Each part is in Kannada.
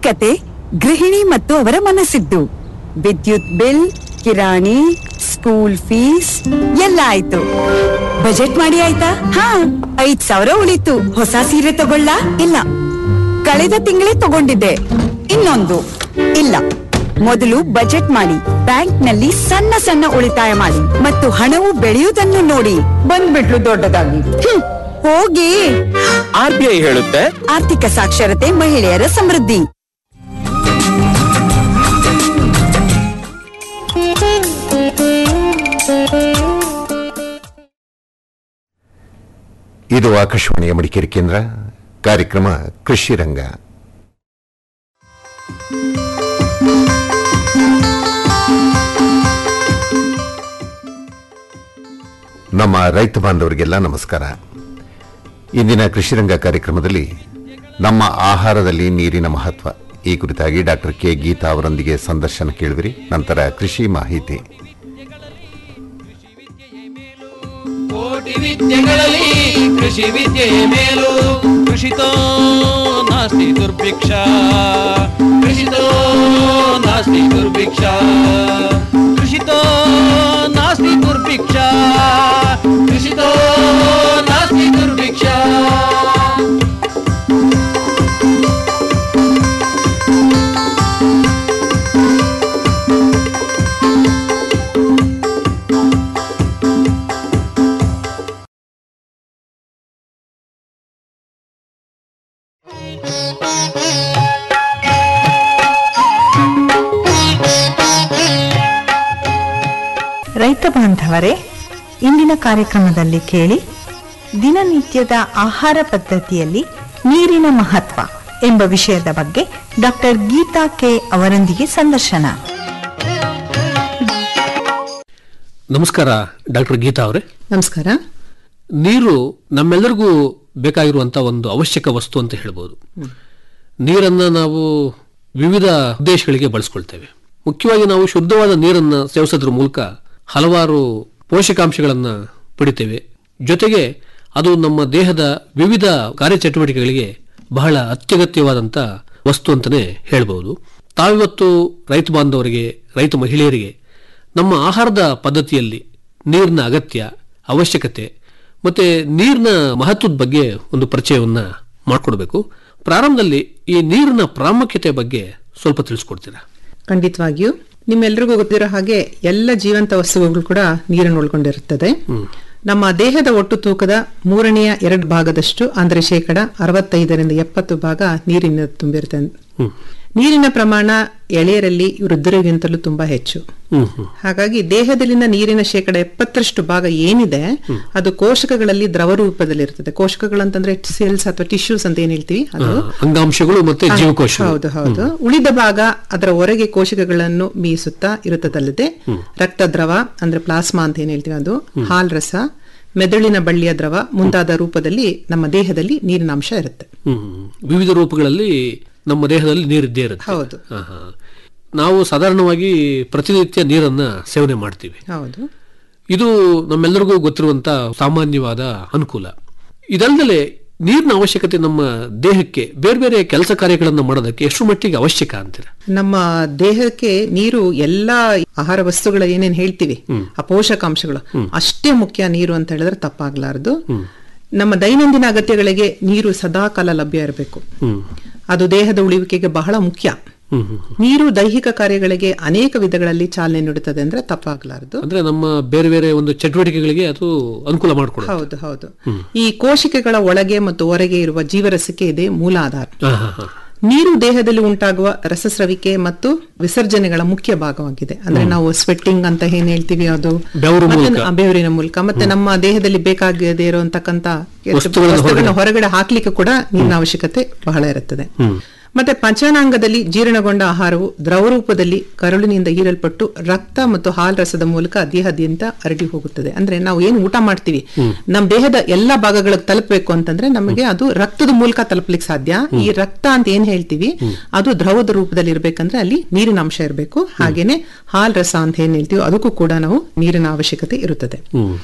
ಕತೆ ಗೃಹಿಣಿ ಮತ್ತು ಅವರ ಮನಸ್ಸಿದ್ದು ವಿದ್ಯುತ್ ಬಿಲ್ ಕಿರಾಣಿ ಸ್ಕೂಲ್ ಫೀಸ್ ಎಲ್ಲ ಆಯ್ತು ಬಜೆಟ್ ಮಾಡಿ ಆಯ್ತಾ ಹಾ ಐದ್ ಸಾವಿರ ಉಳಿತು ಹೊಸ ಸೀರೆ ತಗೊಳ್ಳ ಇಲ್ಲ ಕಳೆದ ತಿಂಗಳೇ ತಗೊಂಡಿದ್ದೆ ಇನ್ನೊಂದು ಇಲ್ಲ ಮೊದಲು ಬಜೆಟ್ ಮಾಡಿ ಬ್ಯಾಂಕ್ನಲ್ಲಿ ಸಣ್ಣ ಸಣ್ಣ ಉಳಿತಾಯ ಮಾಡಿ ಮತ್ತು ಹಣವು ಬೆಳೆಯುವುದನ್ನು ನೋಡಿ ಬಂದ್ಬಿಟ್ಲು ದೊಡ್ಡದಾಗಿ ಹ್ಮ್, ಹೋಗಿ ಆರ್ ಬಿ ಐ ಹೇಳುತ್ತೆ ಆರ್ಥಿಕ ಸಾಕ್ಷರತೆ ಮಹಿಳೆಯರ ಸಮೃದ್ಧಿ ಇದು ಆಕಾಶವಾಣಿಯ ಮಡಿಕೇರಿ ಕೇಂದ್ರ ಕಾರ್ಯಕ್ರಮ ಕೃಷಿ ರಂಗ ನಮ್ಮ ರೈತ ಬಾಂಧವರಿಗೆಲ್ಲ ನಮಸ್ಕಾರ ಇಂದಿನ ಕೃಷಿ ರಂಗ ಕಾರ್ಯಕ್ರಮದಲ್ಲಿ ನಮ್ಮ ಆಹಾರದಲ್ಲಿ ನೀರಿನ ಮಹತ್ವ ಈ ಕುರಿತಾಗಿ ಡಾಕ್ಟರ್ ಕೆ ಗೀತಾ ಅವರೊಂದಿಗೆ ಸಂದರ್ಶನ ಕೇಳುವಿರಿ ನಂತರ ಕೃಷಿ ಮಾಹಿತಿ ಕೋಟಿ ವಿದ್ಯೆಗಳಲ್ಲಿ ಕೃಷಿ ವಿದ್ಯೆಯೇ ಮೇಲು ಕೃಷಿತೋ ನಾಸ್ತಿ ದುರ್ಭಿಕ್ಷ ಕೃಷಿತೋ ನಾಸ್ತಿ ದುರ್ಭಿಕ್ಷ ಕೃಷಿತೋ ನಾಸ್ತಿ ದುರ್ಭಿಕ್ಷ ಕೃಷಿತೋ ನಾಸ್ತಿ ದುರ್ಭಿಕ್ಷ ರೈತ ಬಾಂಧವರೇ ಇಂದಿನ ಕಾರ್ಯಕ್ರಮದಲ್ಲಿ ಕೇಳಿ ದಿನನಿತ್ಯದ ಆಹಾರ ಪದ್ಧತಿಯಲ್ಲಿ ನೀರಿನ ಮಹತ್ವ ಎಂಬ ವಿಷಯದ ಬಗ್ಗೆ ಡಾಕ್ಟರ್ ಗೀತಾ ಕೆ ಅವರೊಂದಿಗೆ ಸಂದರ್ಶನ ನಮಸ್ಕಾರ ಡಾಕ್ಟರ್ ಗೀತಾ ಅವರೇ ನಮಸ್ಕಾರ ನೀರು ನಮ್ಮೆಲ್ಲರಿಗೂ ಬೇಕಾಗಿರುವಂತ ಒಂದು ಅವಶ್ಯಕ ವಸ್ತು ಅಂತ ಹೇಳ್ಬೋದು ನೀರನ್ನ ನಾವು ವಿವಿಧ ಉದ್ದೇಶಗಳಿಗೆ ಬಳಸ್ಕೊಳ್ತೇವೆ ಮುಖ್ಯವಾಗಿ ನಾವು ಶುದ್ಧವಾದ ನೀರನ್ನ ಸೇವಿಸೋದ್ರ ಮೂಲಕ ಹಲವಾರು ಪೋಷಕಾಂಶಗಳನ್ನ ಪಡಿತೇವೆ ಜೊತೆಗೆ ಅದು ನಮ್ಮ ದೇಹದ ವಿವಿಧ ಕಾರ್ಯಚಟುವಟಿಕೆಗಳಿಗೆ ಬಹಳ ಅತ್ಯಗತ್ಯವಾದಂತ ವಸ್ತು ಅಂತಾನೆ ಹೇಳ್ಬೋದು ತಾವಿವತ್ತು ರೈತ ಬಾಂಧವರಿಗೆ ರೈತ ಮಹಿಳೆಯರಿಗೆ ನಮ್ಮ ಆಹಾರದ ಪದ್ಧತಿಯಲ್ಲಿ ನೀರಿನ ಅಗತ್ಯ ಅವಶ್ಯಕತೆ ಮತ್ತೆ ನೀರಿನ ಮಹತ್ವದ ಬಗ್ಗೆ ಒಂದು ಪರಿಚಯವನ್ನ ಮಾಡಿಕೊಡ್ಬೇಕು ಪ್ರಾರಂಭದಲ್ಲಿ ಈ ನೀರಿನ ಪ್ರಾಮುಖ್ಯತೆ ಬಗ್ಗೆ ಸ್ವಲ್ಪ ತಿಳಿಸ್ಕೊಡ್ತೀರಾ ಖಂಡಿತವಾಗಿಯೂ ನಿಮ್ಮೆಲ್ರಿಗೂ ಗೊತ್ತಿರೋ ಹಾಗೆ ಎಲ್ಲ ಜೀವಂತ ವಸ್ತುಗಳು ಕೂಡ ನೀರನ್ನು ಒಳಗೊಂಡಿರುತ್ತದೆ ನಮ್ಮ ದೇಹದ ಒಟ್ಟು ತೂಕದ ಮೂರನೆಯ ಎರಡು ಭಾಗದಷ್ಟು ಅಂದ್ರೆ ಶೇಕಡ ಅರವತ್ತೈದರಿಂದ ಎಪ್ಪತ್ತು ಭಾಗ ನೀರಿನ ತುಂಬಿರುತ್ತೆ ನೀರಿನ ಪ್ರಮಾಣ ಎಳೆಯರಲ್ಲಿ ವೃದ್ಧರಿಗಿಂತಲೂ ತುಂಬಾ ಹೆಚ್ಚು ಹಾಗಾಗಿ ದೇಹದಲ್ಲಿನ ನೀರಿನ ಶೇಕಡ ಎಪ್ಪತ್ತರಷ್ಟು ಭಾಗ ಏನಿದೆ ಅದು ಕೋಶಕಗಳಲ್ಲಿ ದ್ರವ ರೂಪದಲ್ಲಿರ್ತದೆ ಕೋಶಕಗಳಂತಂದ್ರೆ ಸೆಲ್ಸ್ ಅಥವಾ ಟಿಶ್ಯೂಸ್ ಅಂತ ಏನ್ ಹೇಳ್ತೀವಿ ಅದು ಅಂಗಾಂಶಗಳು ಮತ್ತೆ ಜೀವಕೋಶ ಹೌದು ಹೌದು ಉಳಿದ ಭಾಗ ಅದರ ಹೊರಗೆ ಕೋಶಕಗಳನ್ನು ಮೀಸುತ್ತಾ ಇರುತ್ತದಲ್ಲದೆ ರಕ್ತ ದ್ರವ ಅಂದ್ರೆ ಪ್ಲಾಸ್ಮಾ ಅಂತ ಏನ್ ಹೇಳ್ತೀವಿ ಅದು ಹಾಲ್ ರಸ ಮೆದುಳಿನ ಬಳ್ಳಿಯ ದ್ರವ ಮುಂತಾದ ರೂಪದಲ್ಲಿ ನಮ್ಮ ದೇಹದಲ್ಲಿ ನೀರಿನ ಅಂಶ ಇರುತ್ತೆ ಹ್ಮ್. ವಿವಿಧ ರೂಪಗಳಲ್ಲಿ ನಮ್ಮ ದೇಹದಲ್ಲಿ ನೀರಿದ್ದೇ ಇರುತ್ತೆ ಹೌದು. ಹಾ, ಹಾ. ನಾವು ಸಾಧಾರಣವಾಗಿ ಪ್ರತಿನಿತ್ಯ ನೀರನ್ನ ಸೇವನೆ ಮಾಡ್ತೀವಿ ಹೌದು ಇದು ನಮ್ಮೆಲ್ಲರಿಗೂ ಗೊತ್ತಿರುವಂತ ಸಾಮಾನ್ಯವಾದ ಅನುಕೂಲ ಇದಲ್ಲದೆ ನೀರಿನ ಅವಶ್ಯಕತೆ ನಮ್ಮ ದೇಹಕ್ಕೆ ಬೇರೆ ಬೇರೆ ಕೆಲಸ ಕಾರ್ಯಗಳನ್ನು ಮಾಡೋದಕ್ಕೆ ಎಷ್ಟು ಮಟ್ಟಿಗೆ ಅವಶ್ಯಕ ಅಂತೀರ ನಮ್ಮ ದೇಹಕ್ಕೆ ನೀರು ಎಲ್ಲಾ ಆಹಾರ ವಸ್ತುಗಳ ಏನೇನ್ ಹೇಳ್ತೀವಿ ಆ ಪೋಷಕಾಂಶಗಳು ಅಷ್ಟೇ ಮುಖ್ಯ ನೀರು ಅಂತ ಹೇಳಿದ್ರೆ ತಪ್ಪಾಗ್ಲಾರದು ನಮ್ಮ ದೈನಂದಿನ ಅಗತ್ಯಗಳಿಗೆ ನೀರು ಸದಾಕಾಲ ಲಭ್ಯ ಇರಬೇಕು ಅದು ದೇಹದ ಉಳಿವಿಕೆಗೆ ಬಹಳ ಮುಖ್ಯ ನೀರು ದೈಹಿಕ ಕಾರ್ಯಗಳಿಗೆ ಅನೇಕ ವಿಧಗಳಲ್ಲಿ ಚಾಲನೆ ನೀಡುತ್ತದೆ ಅಂದ್ರೆ ತಪ್ಪಾಗ್ಲಾರದು ಅಂದ್ರೆ ನಮ್ಮ ಬೇರೆ ಬೇರೆ ಒಂದು ಚಟುವಟಿಕೆಗಳಿಗೆ ಅದು ಅನುಕೂಲ ಮಾಡಿಕೊಡುತ್ತೆ ಹೌದು ಹೌದು ಈ ಕೋಶಿಕೆಗಳ ಒಳಗೆ ಮತ್ತು ಹೊರಗೆ ಇರುವ ಜೀವರಸಕ್ಕೆ ಇದೆ ಮೂಲ ಆಧಾರ ಹಾ, ಹಾ, ಹಾ. ನೀರು ದೇಹದಲ್ಲಿ ಉಂಟಾಗುವ ರಸಸ್ರವಿಕೆ ಮತ್ತು ವಿಸರ್ಜನೆಗಳ ಮುಖ್ಯ ಭಾಗವಾಗಿದೆ ಅಂದ್ರೆ ನಾವು ಸ್ವೆಟ್ಟಿಂಗ್ ಅಂತ ಏನ್ ಹೇಳ್ತೀವಿ ಅದು ಬೆವರು ಮತ್ತೆ ಮೂಲಕ. ಆ ಬೆವರಿನ ಮೂಲಕ ಮತ್ತೆ ನಮ್ಮ ದೇಹದಲ್ಲಿ ಬೇಕಾಗದೇ ಇರುವಂತಕ್ಕಂತ ವಸ್ತುಗಳನ್ನ ವಸ್ತುಗಳನ್ನ ಹೊರಗಡೆ ಹಾಕ್ಲಿಕ್ಕೆ ಕೂಡ ನೀರಿನ ಅವಶ್ಯಕತೆ ಬಹಳ ಇರುತ್ತದೆ ಮತ್ತೆ ಪಂಚನಾಂಗದಲ್ಲಿ ಜೀರ್ಣಗೊಂಡ ಆಹಾರವು ದ್ರವ ರೂಪದಲ್ಲಿ ಕರುಳಿನಿಂದ ಹೀರಲ್ಪಟ್ಟು ರಕ್ತ ಮತ್ತು ಹಾಲ್ ರಸದ ಮೂಲಕ ದೇಹದಾದ್ಯಂತ ಹರಡಿ ಹೋಗುತ್ತದೆ ಅಂದ್ರೆ ನಾವು ಏನು ಊಟ ಮಾಡ್ತೀವಿ ನಮ್ಮ ದೇಹದ ಎಲ್ಲಾ ಭಾಗಗಳಿಗೆ ತಲುಪಬೇಕು ಅಂತಂದ್ರೆ ನಮಗೆ ಅದು ರಕ್ತದ ಮೂಲಕ ತಲುಪಲಿಕ್ಕೆ ಸಾಧ್ಯ ಈ ರಕ್ತ ಅಂತ ಏನ್ ಹೇಳ್ತೀವಿ ಅದು ದ್ರವದ ರೂಪದಲ್ಲಿ ಇರ್ಬೇಕಂದ್ರೆ ಅಲ್ಲಿ ನೀರಿನ ಅಂಶ ಇರಬೇಕು ಹಾಗೇನೆ ಹಾಲ್ ರಸ ಅಂತ ಏನ್ ಹೇಳ್ತೀವಿ ಅದಕ್ಕೂ ಕೂಡ ನಾವು ನೀರಿನ ಅವಶ್ಯಕತೆ ಇರುತ್ತದೆ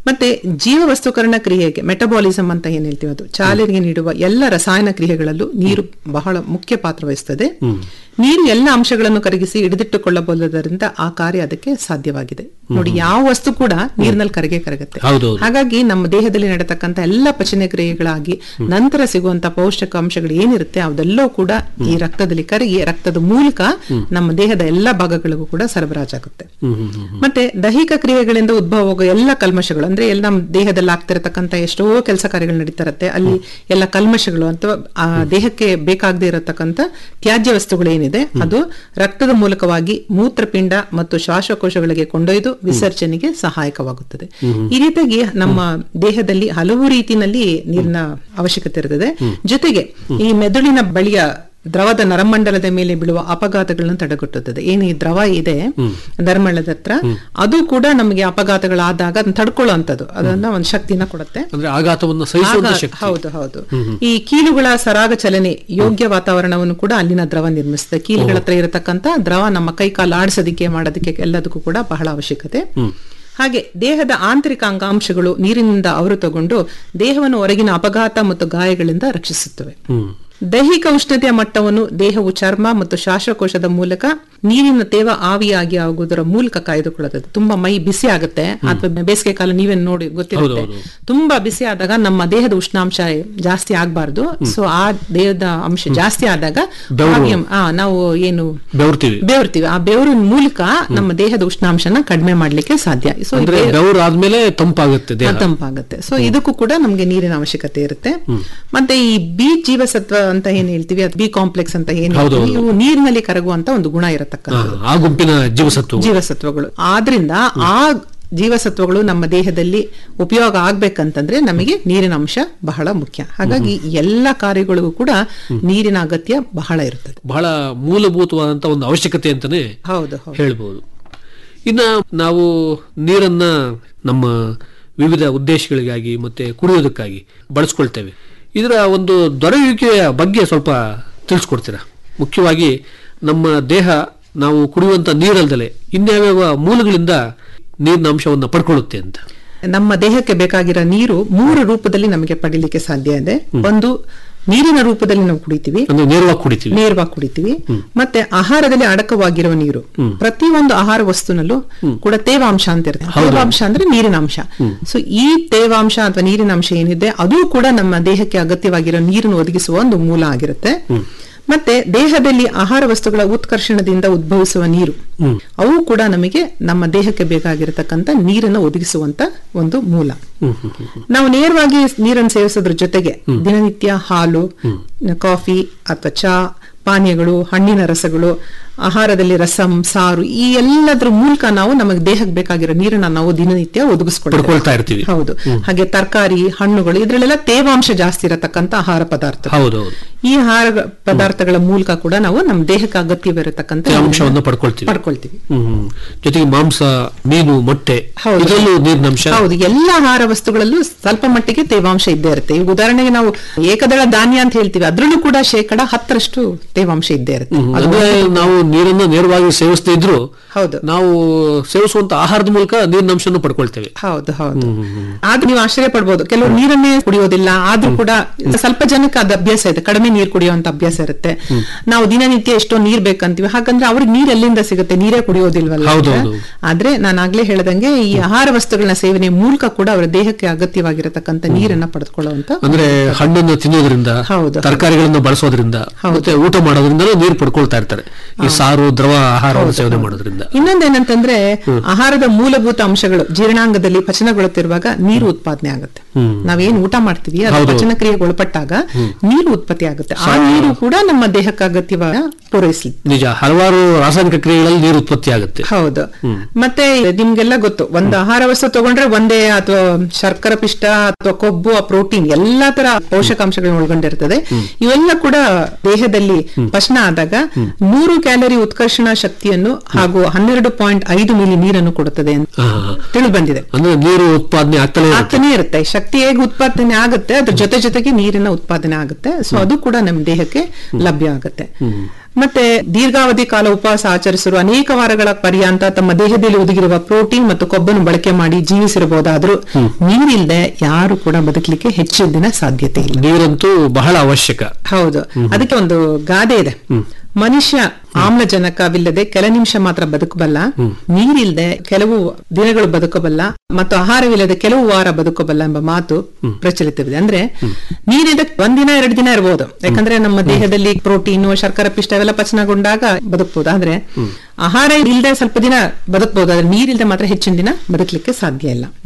ಮತ್ತೆ ಜೀವವಸ್ತುಕರಣ ಕ್ರಿಯೆಗೆ ಮೆಟಬಾಲಿಸಂ ಅಂತ ಏನ್ ಹೇಳ್ತೀವಿ ಅದು ಚಾಲನೆಗೆ ನೀಡುವ ಎಲ್ಲ ರಸಾಯನ ಕ್ರಿಯೆಗಳಲ್ಲೂ ನೀರು ಬಹಳ ಮುಖ್ಯ ಪಾತ್ರ ವಹಿಸುತ್ತದೆ ನೀರು ಎಲ್ಲ ಅಂಶಗಳನ್ನು ಕರಗಿಸಿ ಹಿಡಿದಿಟ್ಟುಕೊಳ್ಳಬಹುದರಿಂದ ಆ ಕಾರ್ಯ ಅದಕ್ಕೆ ಸಾಧ್ಯವಾಗಿದೆ ನೋಡಿ ಯಾವ ವಸ್ತು ಕೂಡ ನೀರಿನಲ್ಲಿ ಕರಗೆ ಕರಗುತ್ತೆ ಹೌದೌದು. ಹಾಗಾಗಿ ನಮ್ಮ ದೇಹದಲ್ಲಿ ನಡೆತಕ್ಕಂತ ಎಲ್ಲ ಪಚನ ಕ್ರಿಯೆಗಳಾಗಿ ನಂತರ ಸಿಗುವಂತ ಪೌಷ್ಟಿಕಾಂಶಗಳು ಏನಿರುತ್ತೆ ಅದೆಲ್ಲವೂ ಕೂಡ ಈ ರಕ್ತದಲ್ಲಿ ಕರಗಿ ರಕ್ತದ ಮೂಲಕ ನಮ್ಮ ದೇಹದ ಎಲ್ಲ ಭಾಗಗಳಿಗೂ ಕೂಡ ಸರಬರಾಜಾಗುತ್ತೆ ಮತ್ತೆ ದೈಹಿಕ ಕ್ರಿಯೆಗಳಿಂದ ಉದ್ಭವ ಆಗುವ ಎಲ್ಲ ಕಲ್ಮಶಗಳು ಅಂದ್ರೆ ಎಲ್ಲ ನಮ್ಮ ದೇಹದಲ್ಲಿ ಆಗ್ತಿರತಕ್ಕಂತ ಎಷ್ಟೋ ಕೆಲಸ ಕಾರ್ಯಗಳು ನಡೀತಾ ಇರುತ್ತೆ ಅಲ್ಲಿ ಎಲ್ಲ ಕಲ್ಮಶಗಳು ಅಥವಾ ಆ ದೇಹಕ್ಕೆ ಬೇಕಾಗದೇ ಇರತಕ್ಕಂತ ತ್ಯಾಜ್ಯ ವಸ್ತುಗಳು ಏನಿದೆ ಅದು ರಕ್ತದ ಮೂಲಕವಾಗಿ ಮೂತ್ರಪಿಂಡ ಮತ್ತು ಶ್ವಾಸಕೋಶಗಳಿಗೆ ಕೊಂಡೊಯ್ದು ವಿಸರ್ಜನೆಗೆ ಸಹಾಯಕವಾಗುತ್ತದೆ ಈ ರೀತಿಯಾಗಿ ನಮ್ಮ ದೇಹದಲ್ಲಿ ಹಲವು ರೀತಿಯಲ್ಲಿ ನೀರಿನ ಅವಶ್ಯಕತೆ ಇರುತ್ತದೆ ಜೊತೆಗೆ ಈ ಮೆದುಳಿನ ಬಳಿಯ ದ್ರವದ ನರಮಂಡಲದ ಮೇಲೆ ಬೀಳುವ ಅಪಘಾತಗಳನ್ನು ತಡೆಗಟ್ಟುತ್ತದೆ ಏನು ಈ ದ್ರವ ಇದೆ ನರಮಂಡಲದ ಹತ್ರ ಅದು ಕೂಡ ನಮಗೆ ಅಪಘಾತಗಳಾದಾಗ ಅದನ್ನ ತಡ್ಕೊಳ್ಳುವಂಥದ್ದು ಅದನ್ನ ಒಂದು ಶಕ್ತಿನ ಕೊಡುತ್ತೆ ಅಂದ್ರೆ ಆಘಾತವನ್ನು ಸಹಿಸುವಂತ ಆಘಾತ- ಶಕ್ತಿ ಹೌದು ಹೌದು ಈ ಕೀಲುಗಳ ಸರಾಗ ಚಲನೆ ಯೋಗ್ಯ ವಾತಾವರಣವನ್ನು ಕೂಡ ಅಲ್ಲಿನ ದ್ರವ ನಿರ್ಮಿಸುತ್ತೆ ಕೀಲುಗಳ ಹತ್ರ ಇರತಕ್ಕಂತ ದ್ರವ ನಮ್ಮ ಕೈ ಕಾಲು ಆಡಿಸೋದಕ್ಕೆ ಮಾಡೋದಕ್ಕೆ ಎಲ್ಲದಕ್ಕೂ ಕೂಡ ಬಹಳ ಅವಶ್ಯಕತೆ ಹಾಗೆ ದೇಹದ ಆಂತರಿಕ ಅಂಗಾಂಶಗಳು ನೀರಿನಿಂದ ಆವೃತಗೊಂಡು ದೇಹವನ್ನು ಹೊರಗಿನ ಅಪಘಾತ ಮತ್ತು ಗಾಯಗಳಿಂದ ರಕ್ಷಿಸುತ್ತವೆ ದೈಹಿಕ ಉಷ್ಣತೆಯ ಮಟ್ಟವನ್ನು ದೇಹವು ಚರ್ಮ ಮತ್ತು ಶ್ವಾಸಕೋಶದ ಮೂಲಕ ನೀರಿನ ತೇವ ಆವಿಯಾಗಿ ಆಗುವುದರ ಮೂಲಕ ಕಾಯ್ದುಕೊಳ್ಳುತ್ತದೆ ತುಂಬಾ ಮೈ ಬಿಸಿ ಆಗುತ್ತೆ ಅಥವಾ ಬೇಸಿಗೆ ಕಾಲ ನೀವೇನ್ ನೋಡಿ ಗೊತ್ತಿರುತ್ತೆ ತುಂಬಾ ಬಿಸಿ ಆದಾಗ ನಮ್ಮ ದೇಹದ ಉಷ್ಣಾಂಶ ಜಾಸ್ತಿ ಆಗಬಾರ್ದು ಸೊ ಆ ದೇಹದ ಅಂಶ ಜಾಸ್ತಿ ಆದಾಗ ಆವಿಯ- ಆ, ನಾವು ಏನು ಬೆವರ್ತೀವಿ ಬೆವರ್ತೀವಿ ಆ ಬೆವರಿನ ಮೂಲಕ ನಮ್ಮ ದೇಹದ ಉಷ್ಣಾಂಶನ ಕಡಿಮೆ ಮಾಡ್ಲಿಕ್ಕೆ ಸಾಧ್ಯ ಸೊ ಅಂದ್ರೆ ಬೆವರು ಆದ್ಮೇಲೆ ತಂಪಾಗುತ್ತೆ ದೇಹ ತಂಪಾಗುತ್ತೆ ಸೊ ಇದಕ್ಕೂ ಕೂಡ ನಮ್ಗೆ ನೀರಿನ ಅವಶ್ಯಕತೆ ಇರುತ್ತೆ ಮತ್ತೆ ಈ ಬಿ ಜೀವಸತ್ವ ಅಂತ ಏನ್ ಹೇಳ್ತೀವಿ ಅದು ಬಿ ಕಾಂಪ್ಲೆಕ್ಸ್ ಅಂತ ಏನ್ ಹೌದು, ಹೇಳ್ತೀವಿ ಇವು ನೀರಿನಲ್ಲಿ ಕರಗುವಂತ ಒಂದು ಗುಣ ಹಾ, ಇರತಕ್ಕಂಥದ್ದು ಆ ಗುಂಪಿನ ಜೀವಸತ್ವ ಜೀವಸತ್ವಗಳು ಆದ್ರಿಂದ ಆ ಜೀವಸತ್ವಗಳು ನಮ್ಮ ದೇಹದಲ್ಲಿ ಉಪಯೋಗ ಆಗ್ಬೇಕಂತಂದ್ರೆ ನಮಗೆ ನೀರಿನ ಅಂಶ ಬಹಳ ಮುಖ್ಯ ಹಾಗಾಗಿ ಈ ಎಲ್ಲ ಕಾರ್ಯಗಳಿಗೂ ಕೂಡ ನೀರಿನ ಅಗತ್ಯ ಬಹಳ ಇರುತ್ತದೆ ಬಹಳ ಮೂಲಭೂತವಾದಂತ ಒಂದು ಅವಶ್ಯಕತೆ ಅಂತಾನೆ ಹೌದು ಹೌದು ಹೇಳ್ಬೋದು ಇನ್ನ ನಾವು ನೀರನ್ನ ನಮ್ಮ ವಿವಿಧ ಉದ್ದೇಶಗಳಿಗಾಗಿ ಮತ್ತೆ ಕುಡಿಯೋದಕ್ಕಾಗಿ ಬಳಸ್ಕೊಳ್ತೇವೆ ಇದರ ಒಂದು ದೊರೆಯುವಿಕೆಯ ಬಗ್ಗೆ ಸ್ವಲ್ಪ ತಿಳಿಸ್ಕೊಡ್ತೀರಾ ಮುಖ್ಯವಾಗಿ ನಮ್ಮ ದೇಹ ನಾವು ಕುಡಿಯುವಂತ ನೀರಲ್ದಲೆ ಇನ್ಯಾವ್ಯಾವ ಮೂಲಗಳಿಂದ ನೀರಿನ ಅಂಶವನ್ನು ಪಡ್ಕೊಳ್ಳುತ್ತೆ ಅಂತ ನಮ್ಮ ದೇಹಕ್ಕೆ ಬೇಕಾಗಿರೋ ನೀರು ಮೂರು ರೂಪದಲ್ಲಿ ನಮಗೆ ಪಡಿಲಿಕ್ಕೆ ಸಾಧ್ಯ ಇದೆ ಒಂದು ನೀರಿನ ರೂಪದಲ್ಲಿ ನಾವು ಕುಡಿತೀವಿ ಅಂದ್ರೆ ನೇರವಾಗಿ ಕುಡಿತೀವಿ ನೇರವಾಗಿ ಕುಡಿತೀವಿ ಮತ್ತೆ ಆಹಾರದಲ್ಲಿ ಅಡಕವಾಗಿರುವ ನೀರು ಪ್ರತಿಯೊಂದು ಆಹಾರ ವಸ್ತುನಲ್ಲೂ ಕೂಡ ತೇವಾಂಶ ಅಂತ ಇರುತ್ತೆ ತೇವಾಂಶ ಅಂದ್ರೆ ನೀರಿನ ಅಂಶ ಸೊ ಈ ತೇವಾಂಶ ಅಥವಾ ನೀರಿನ ಅಂಶ ಏನಿದೆ ಅದು ಕೂಡ ನಮ್ಮ ದೇಹಕ್ಕೆ ಅಗತ್ಯವಾಗಿರೋ ನೀರನ್ನು ಒದಗಿಸುವ ಒಂದು ಮೂಲ ಆಗಿರುತ್ತೆ ಮತ್ತೆ ದೇಹದಲ್ಲಿ ಆಹಾರ ವಸ್ತುಗಳ ಉತ್ಕರ್ಷಣದಿಂದ ಉದ್ಭವಿಸುವ ನೀರು ಅವು ಕೂಡ ನಮಗೆ ನಮ್ಮ ದೇಹಕ್ಕೆ ಬೇಕಾಗಿರತಕ್ಕಂತ ನೀರನ್ನು ಒದಗಿಸುವಂತ ಒಂದು ಮೂಲ ನಾವು ನೇರವಾಗಿ ನೀರನ್ನು ಸೇವಿಸೋದ್ರ ಜೊತೆಗೆ ದಿನನಿತ್ಯ ಹಾಲು ಕಾಫಿ ಅಥವಾ ಚಹಾ ಪಾನೀಯಗಳು ಹಣ್ಣಿನ ರಸಗಳು ಆಹಾರದಲ್ಲಿ ರಸಂ ಸಾರು ಈ ಎಲ್ಲದರ ಮೂಲಕ ನಾವು ನಮಗೆ ದೇಹಕ್ಕೆ ಬೇಕಾಗಿರೋ ನೀರನ್ನ ನಾವು ದಿನನಿತ್ಯ ಪಡ್ಕೊಳ್ತಾ ಒದಗಿಸ್ಕೊಳ್ತಾ ಇರ್ತೀವಿ. ಹೌದು ಹಾಗೆ ತರಕಾರಿ ಹಣ್ಣುಗಳು ಇದ್ರಲ್ಲೆಲ್ಲ ತೇವಾಂಶ ಜಾಸ್ತಿ ಇರತಕ್ಕಂತ ಆಹಾರ ಪದಾರ್ಥ ಹೌದೌದು ಈ ಆಹಾರ ಪದಾರ್ಥಗಳ ಮೂಲಕ ಕೂಡ ನಾವು ನಮ್ಮ ದೇಹಕ್ಕೆ ಅಗತ್ಯವಿರತಕ್ಕಂತ ಅಂಶವನ್ನು ಪಡ್ಕೊಳ್ತೀವಿ ಪಡ್ಕೊಳ್ತೀವಿ ಹ್ಮ್ ಜೊತೆಗೆ ಮಾಂಸ ಮೀನು ಮೊಟ್ಟೆ ಹೌದು. ಇದರಲ್ಲೂ ನೀರಿನ ಅಂಶ ಹೌದು ಎಲ್ಲ ಆಹಾರ ವಸ್ತುಗಳಲ್ಲೂ ಸ್ವಲ್ಪ ಮಟ್ಟಿಗೆ ತೇವಾಂಶ ಇದ್ದೇ ಇರುತ್ತೆ ಈಗ ಉದಾಹರಣೆಗೆ ನಾವು ಏಕದಳ ಧಾನ್ಯ ಅಂತ ಹೇಳ್ತೀವಿ ಅದ್ರಲ್ಲೂ ಕೂಡ ಶೇಕಡ ಹತ್ತರಷ್ಟು ತೇವಾಂಶ ಇದ್ದೇ ಇರುತ್ತೆ ಹ್ಮ್. ಅದು ಅಂದ್ರೆ ನಾವು ನೀರನ್ನ ನೇರವಾಗಿ ಸೇವಿಸದೇ ಇದ್ರು ಹೌದು. ನಾವು ಸೇವಿಸುವಂತ ಆಹಾರದ ಮೂಲಕ ನೀರಿನ ಅಂಶವನ್ನು ಪಡ್ಕೊಳ್ತೇವೆ ಹೌದು ಹೌದು ಆದ್ರೂ ನೀವು ಆಶ್ಚರ್ಯ ಪಡ್ಬೋದು ಕೆಲವರು ನೀರನ್ನೇ ಕುಡಿಯೋದಿಲ್ಲ ಆದ್ರೂ ಕೂಡ ಸ್ವಲ್ಪ ಜನಕ್ಕೆ ಅದು ಅಭ್ಯಾಸ ಇದೆ ಕಡಿಮೆ ನೀರು ಕುಡಿಯುವಂತ ಅಭ್ಯಾಸ ಇರುತ್ತೆ ನಾವು ದಿನನಿತ್ಯ ಎಷ್ಟೋ ನೀರ್ ಬೇಕಂತೀವಿ ಹಾಗಂದ್ರೆ ಅವ್ರಿಗೆ ನೀರ್ ಎಲ್ಲಿಂದ ಸಿಗುತ್ತೆ ನೀರೇ ಕುಡಿಯೋದಿಲ್ವಲ್ಲ ಹೌದು, ಅಂತ. ಹೌದು. ಆದ್ರೆ ನಾನು ಆಗ್ಲೇ ಹೇಳ್ದಂಗೆ ಈ ಆಹಾರ ವಸ್ತುಗಳನ್ನ ಸೇವನೆ ಮೂಲಕ ಕೂಡ ಅವರ ದೇಹಕ್ಕೆ ಅಗತ್ಯವಾಗಿರತಕ್ಕಂತ ನೀರನ್ನ ಪಡೆದುಕೊಳ್ಳುವಂತ ಅಂದ್ರೆ ಹಣ್ಣನ್ನು ತಿನ್ನೋದ್ರಿಂದ ಹೌದು. ತರಕಾರಿಗಳನ್ನ ಬಳಸೋದ್ರಿಂದ ಮತ್ತೆ ಊಟ ಮಾಡೋದ್ರಿಂದ ನೀರು ಪಡ್ಕೊಳ್ತಾ ಇರ್ತಾರೆ ಈ ಸಾರು ದ್ರವ ಆಹಾರವನ್ನು ಸೇವನೆ ಮಾಡೋದ್ರಿಂದ ಇನ್ನೊಂದೇನಂತಂದ್ರೆ ಆಹಾರದ ಮೂಲಭೂತ ಅಂಶಗಳು ಜೀರ್ಣಾಂಗದಲ್ಲಿ ಪಚನಗೊಳ್ಳುತ್ತಿರುವಾಗ ನೀರು ಉತ್ಪಾದನೆ ಆಗುತ್ತೆ ನಾವೇನ್ ಊಟ ಮಾಡ್ತೀವಿ ಅದು ಹೌದು. ಪಚನ ಕ್ರಿಯೆಗೆ ಒಳಪಟ್ಟಾಗ ನೀರು ಉತ್ಪತ್ತಿ ಆಗುತ್ತೆ ಆ ನೀರು ಕೂಡ ನಮ್ಮ ದೇಹಕ್ಕೆ ಅಗತ್ಯವ ಪೂರೈಸಲಿ ನಿಜ ಹಲವಾರು ರಾಸಾಯನಿಕ ಕ್ರಿಯೆಗಳಲ್ಲಿ ನೀರು ಉತ್ಪತ್ತಿ ಆಗುತ್ತೆ ಹೌದು ಮತ್ತೆ ನಿಮ್ಗೆಲ್ಲ ಗೊತ್ತು ಒಂದು ಆಹಾರ ವಸ್ತು ತಗೊಂಡ್ರೆ ಒಂದೇ ಅಥವಾ ಶರ್ಕರ ಪಿಷ್ಟ ಅಥವಾ ಕೊಬ್ಬು ಆ ಪ್ರೋಟೀನ್ ಎಲ್ಲಾ ತರ ಪೋಷಕಾಂಶಗಳನ್ನ ಒಳಗೊಂಡಿರ್ತದೆ ಇವೆಲ್ಲ ಕೂಡ ದೇಹದಲ್ಲಿ ಪಚನ ಆದಾಗ ನೂರು ಕ್ಯಾಲರಿ ಉತ್ಕರ್ಷಣ ಶಕ್ತಿಯನ್ನು ಹಾಗೂ ಹನ್ನೆರಡು ಪಾಯಿಂಟ್ ಐದು ಮಿಲಿ ನೀರನ್ನು ಕೊಡುತ್ತದೆ ಅಂತ ಹಾ. ತಿಳಿದು ಬಂದಿದೆ ಅಂದ್ರೆ ನೀರು ಉತ್ಪಾದನೆ ಆಗ್ತಲೇ ಇರುತ್ತೆ ಆಗ್ತಾನೆ ಇರುತ್ತೆ ಶಕ್ತಿ ಹೇಗೆ ಉತ್ಪಾದನೆ ಆಗುತ್ತೆ ಅದ್ರ ಜೊತೆ ಜೊತೆಗೆ ನೀರಿನ ಉತ್ಪಾದನೆ ಆಗುತ್ತೆ ಸೊ ಅದು ಕೂಡ ನಮ್ಮ ದೇಹಕ್ಕೆ ಲಭ್ಯ ಆಗುತ್ತೆ ಮತ್ತೆ ದೀರ್ಘಾವಧಿ ಕಾಲ ಉಪವಾಸ ಆಚರಿಸಿರುವ ಅನೇಕ ವಾರಗಳ ಪರ್ಯಂತ ತಮ್ಮ ದೇಹದಲ್ಲಿ ಒದಗಿರುವ ಪ್ರೋಟೀನ್ ಮತ್ತು ಕೊಬ್ಬನ್ನು ಬಳಕೆ ಮಾಡಿ ಜೀವಿಸಿರಬಹುದಾದ್ರೂ ನೀರಿಲ್ಲದೆ ಯಾರು ಕೂಡ ಬದುಕಲಿಕ್ಕೆ ಹೆಚ್ಚಿನ ದಿನ ಸಾಧ್ಯತೆ ಇಲ್ಲ ನೀರಂತೂ ಬಹಳ ಅವಶ್ಯಕ ಹೌದು ಅದಕ್ಕೆ ಒಂದು ಗಾದೆ ಇದೆ ಮನುಷ್ಯ ಆಮ್ಲಜನಕವಿಲ್ಲದೆ ಕೆಲ ನಿಮಿಷ ಮಾತ್ರ ಬದುಕಬಲ್ಲ ನೀರಿಲ್ಲದೆ ಕೆಲವು ದಿನಗಳು ಬದುಕಬಲ್ಲ ಮತ್ತು ಆಹಾರವಿಲ್ಲದೆ ಕೆಲವು ವಾರ ಬದುಕಬಲ್ಲ ಎಂಬ ಮಾತು ಪ್ರಚಲಿತವಿದೆ ಅಂದ್ರೆ ನೀರಿದ ಒಂದಿನ ಎರಡು ದಿನ ಇರಬಹುದು ಯಾಕಂದ್ರೆ ನಮ್ಮ ದೇಹದಲ್ಲಿ ಪ್ರೋಟೀನು ಶರ್ಕರ ಪಿಷ್ಟ ಅವೆಲ್ಲ ಪಚನಗೊಂಡಾಗ ಬದುಕಬಹುದು ಆದ್ರೆ ಆಹಾರ ಇಲ್ಲದೆ ಸ್ವಲ್ಪ ದಿನ ಬದುಕಬಹುದು ಆದ್ರೆ ನೀರಿಲ್ಲದೆ ಮಾತ್ರ ಹೆಚ್ಚಿನ ದಿನ ಬದುಕಲಿಕ್ಕೆ ಸಾಧ್ಯ ಇಲ್ಲ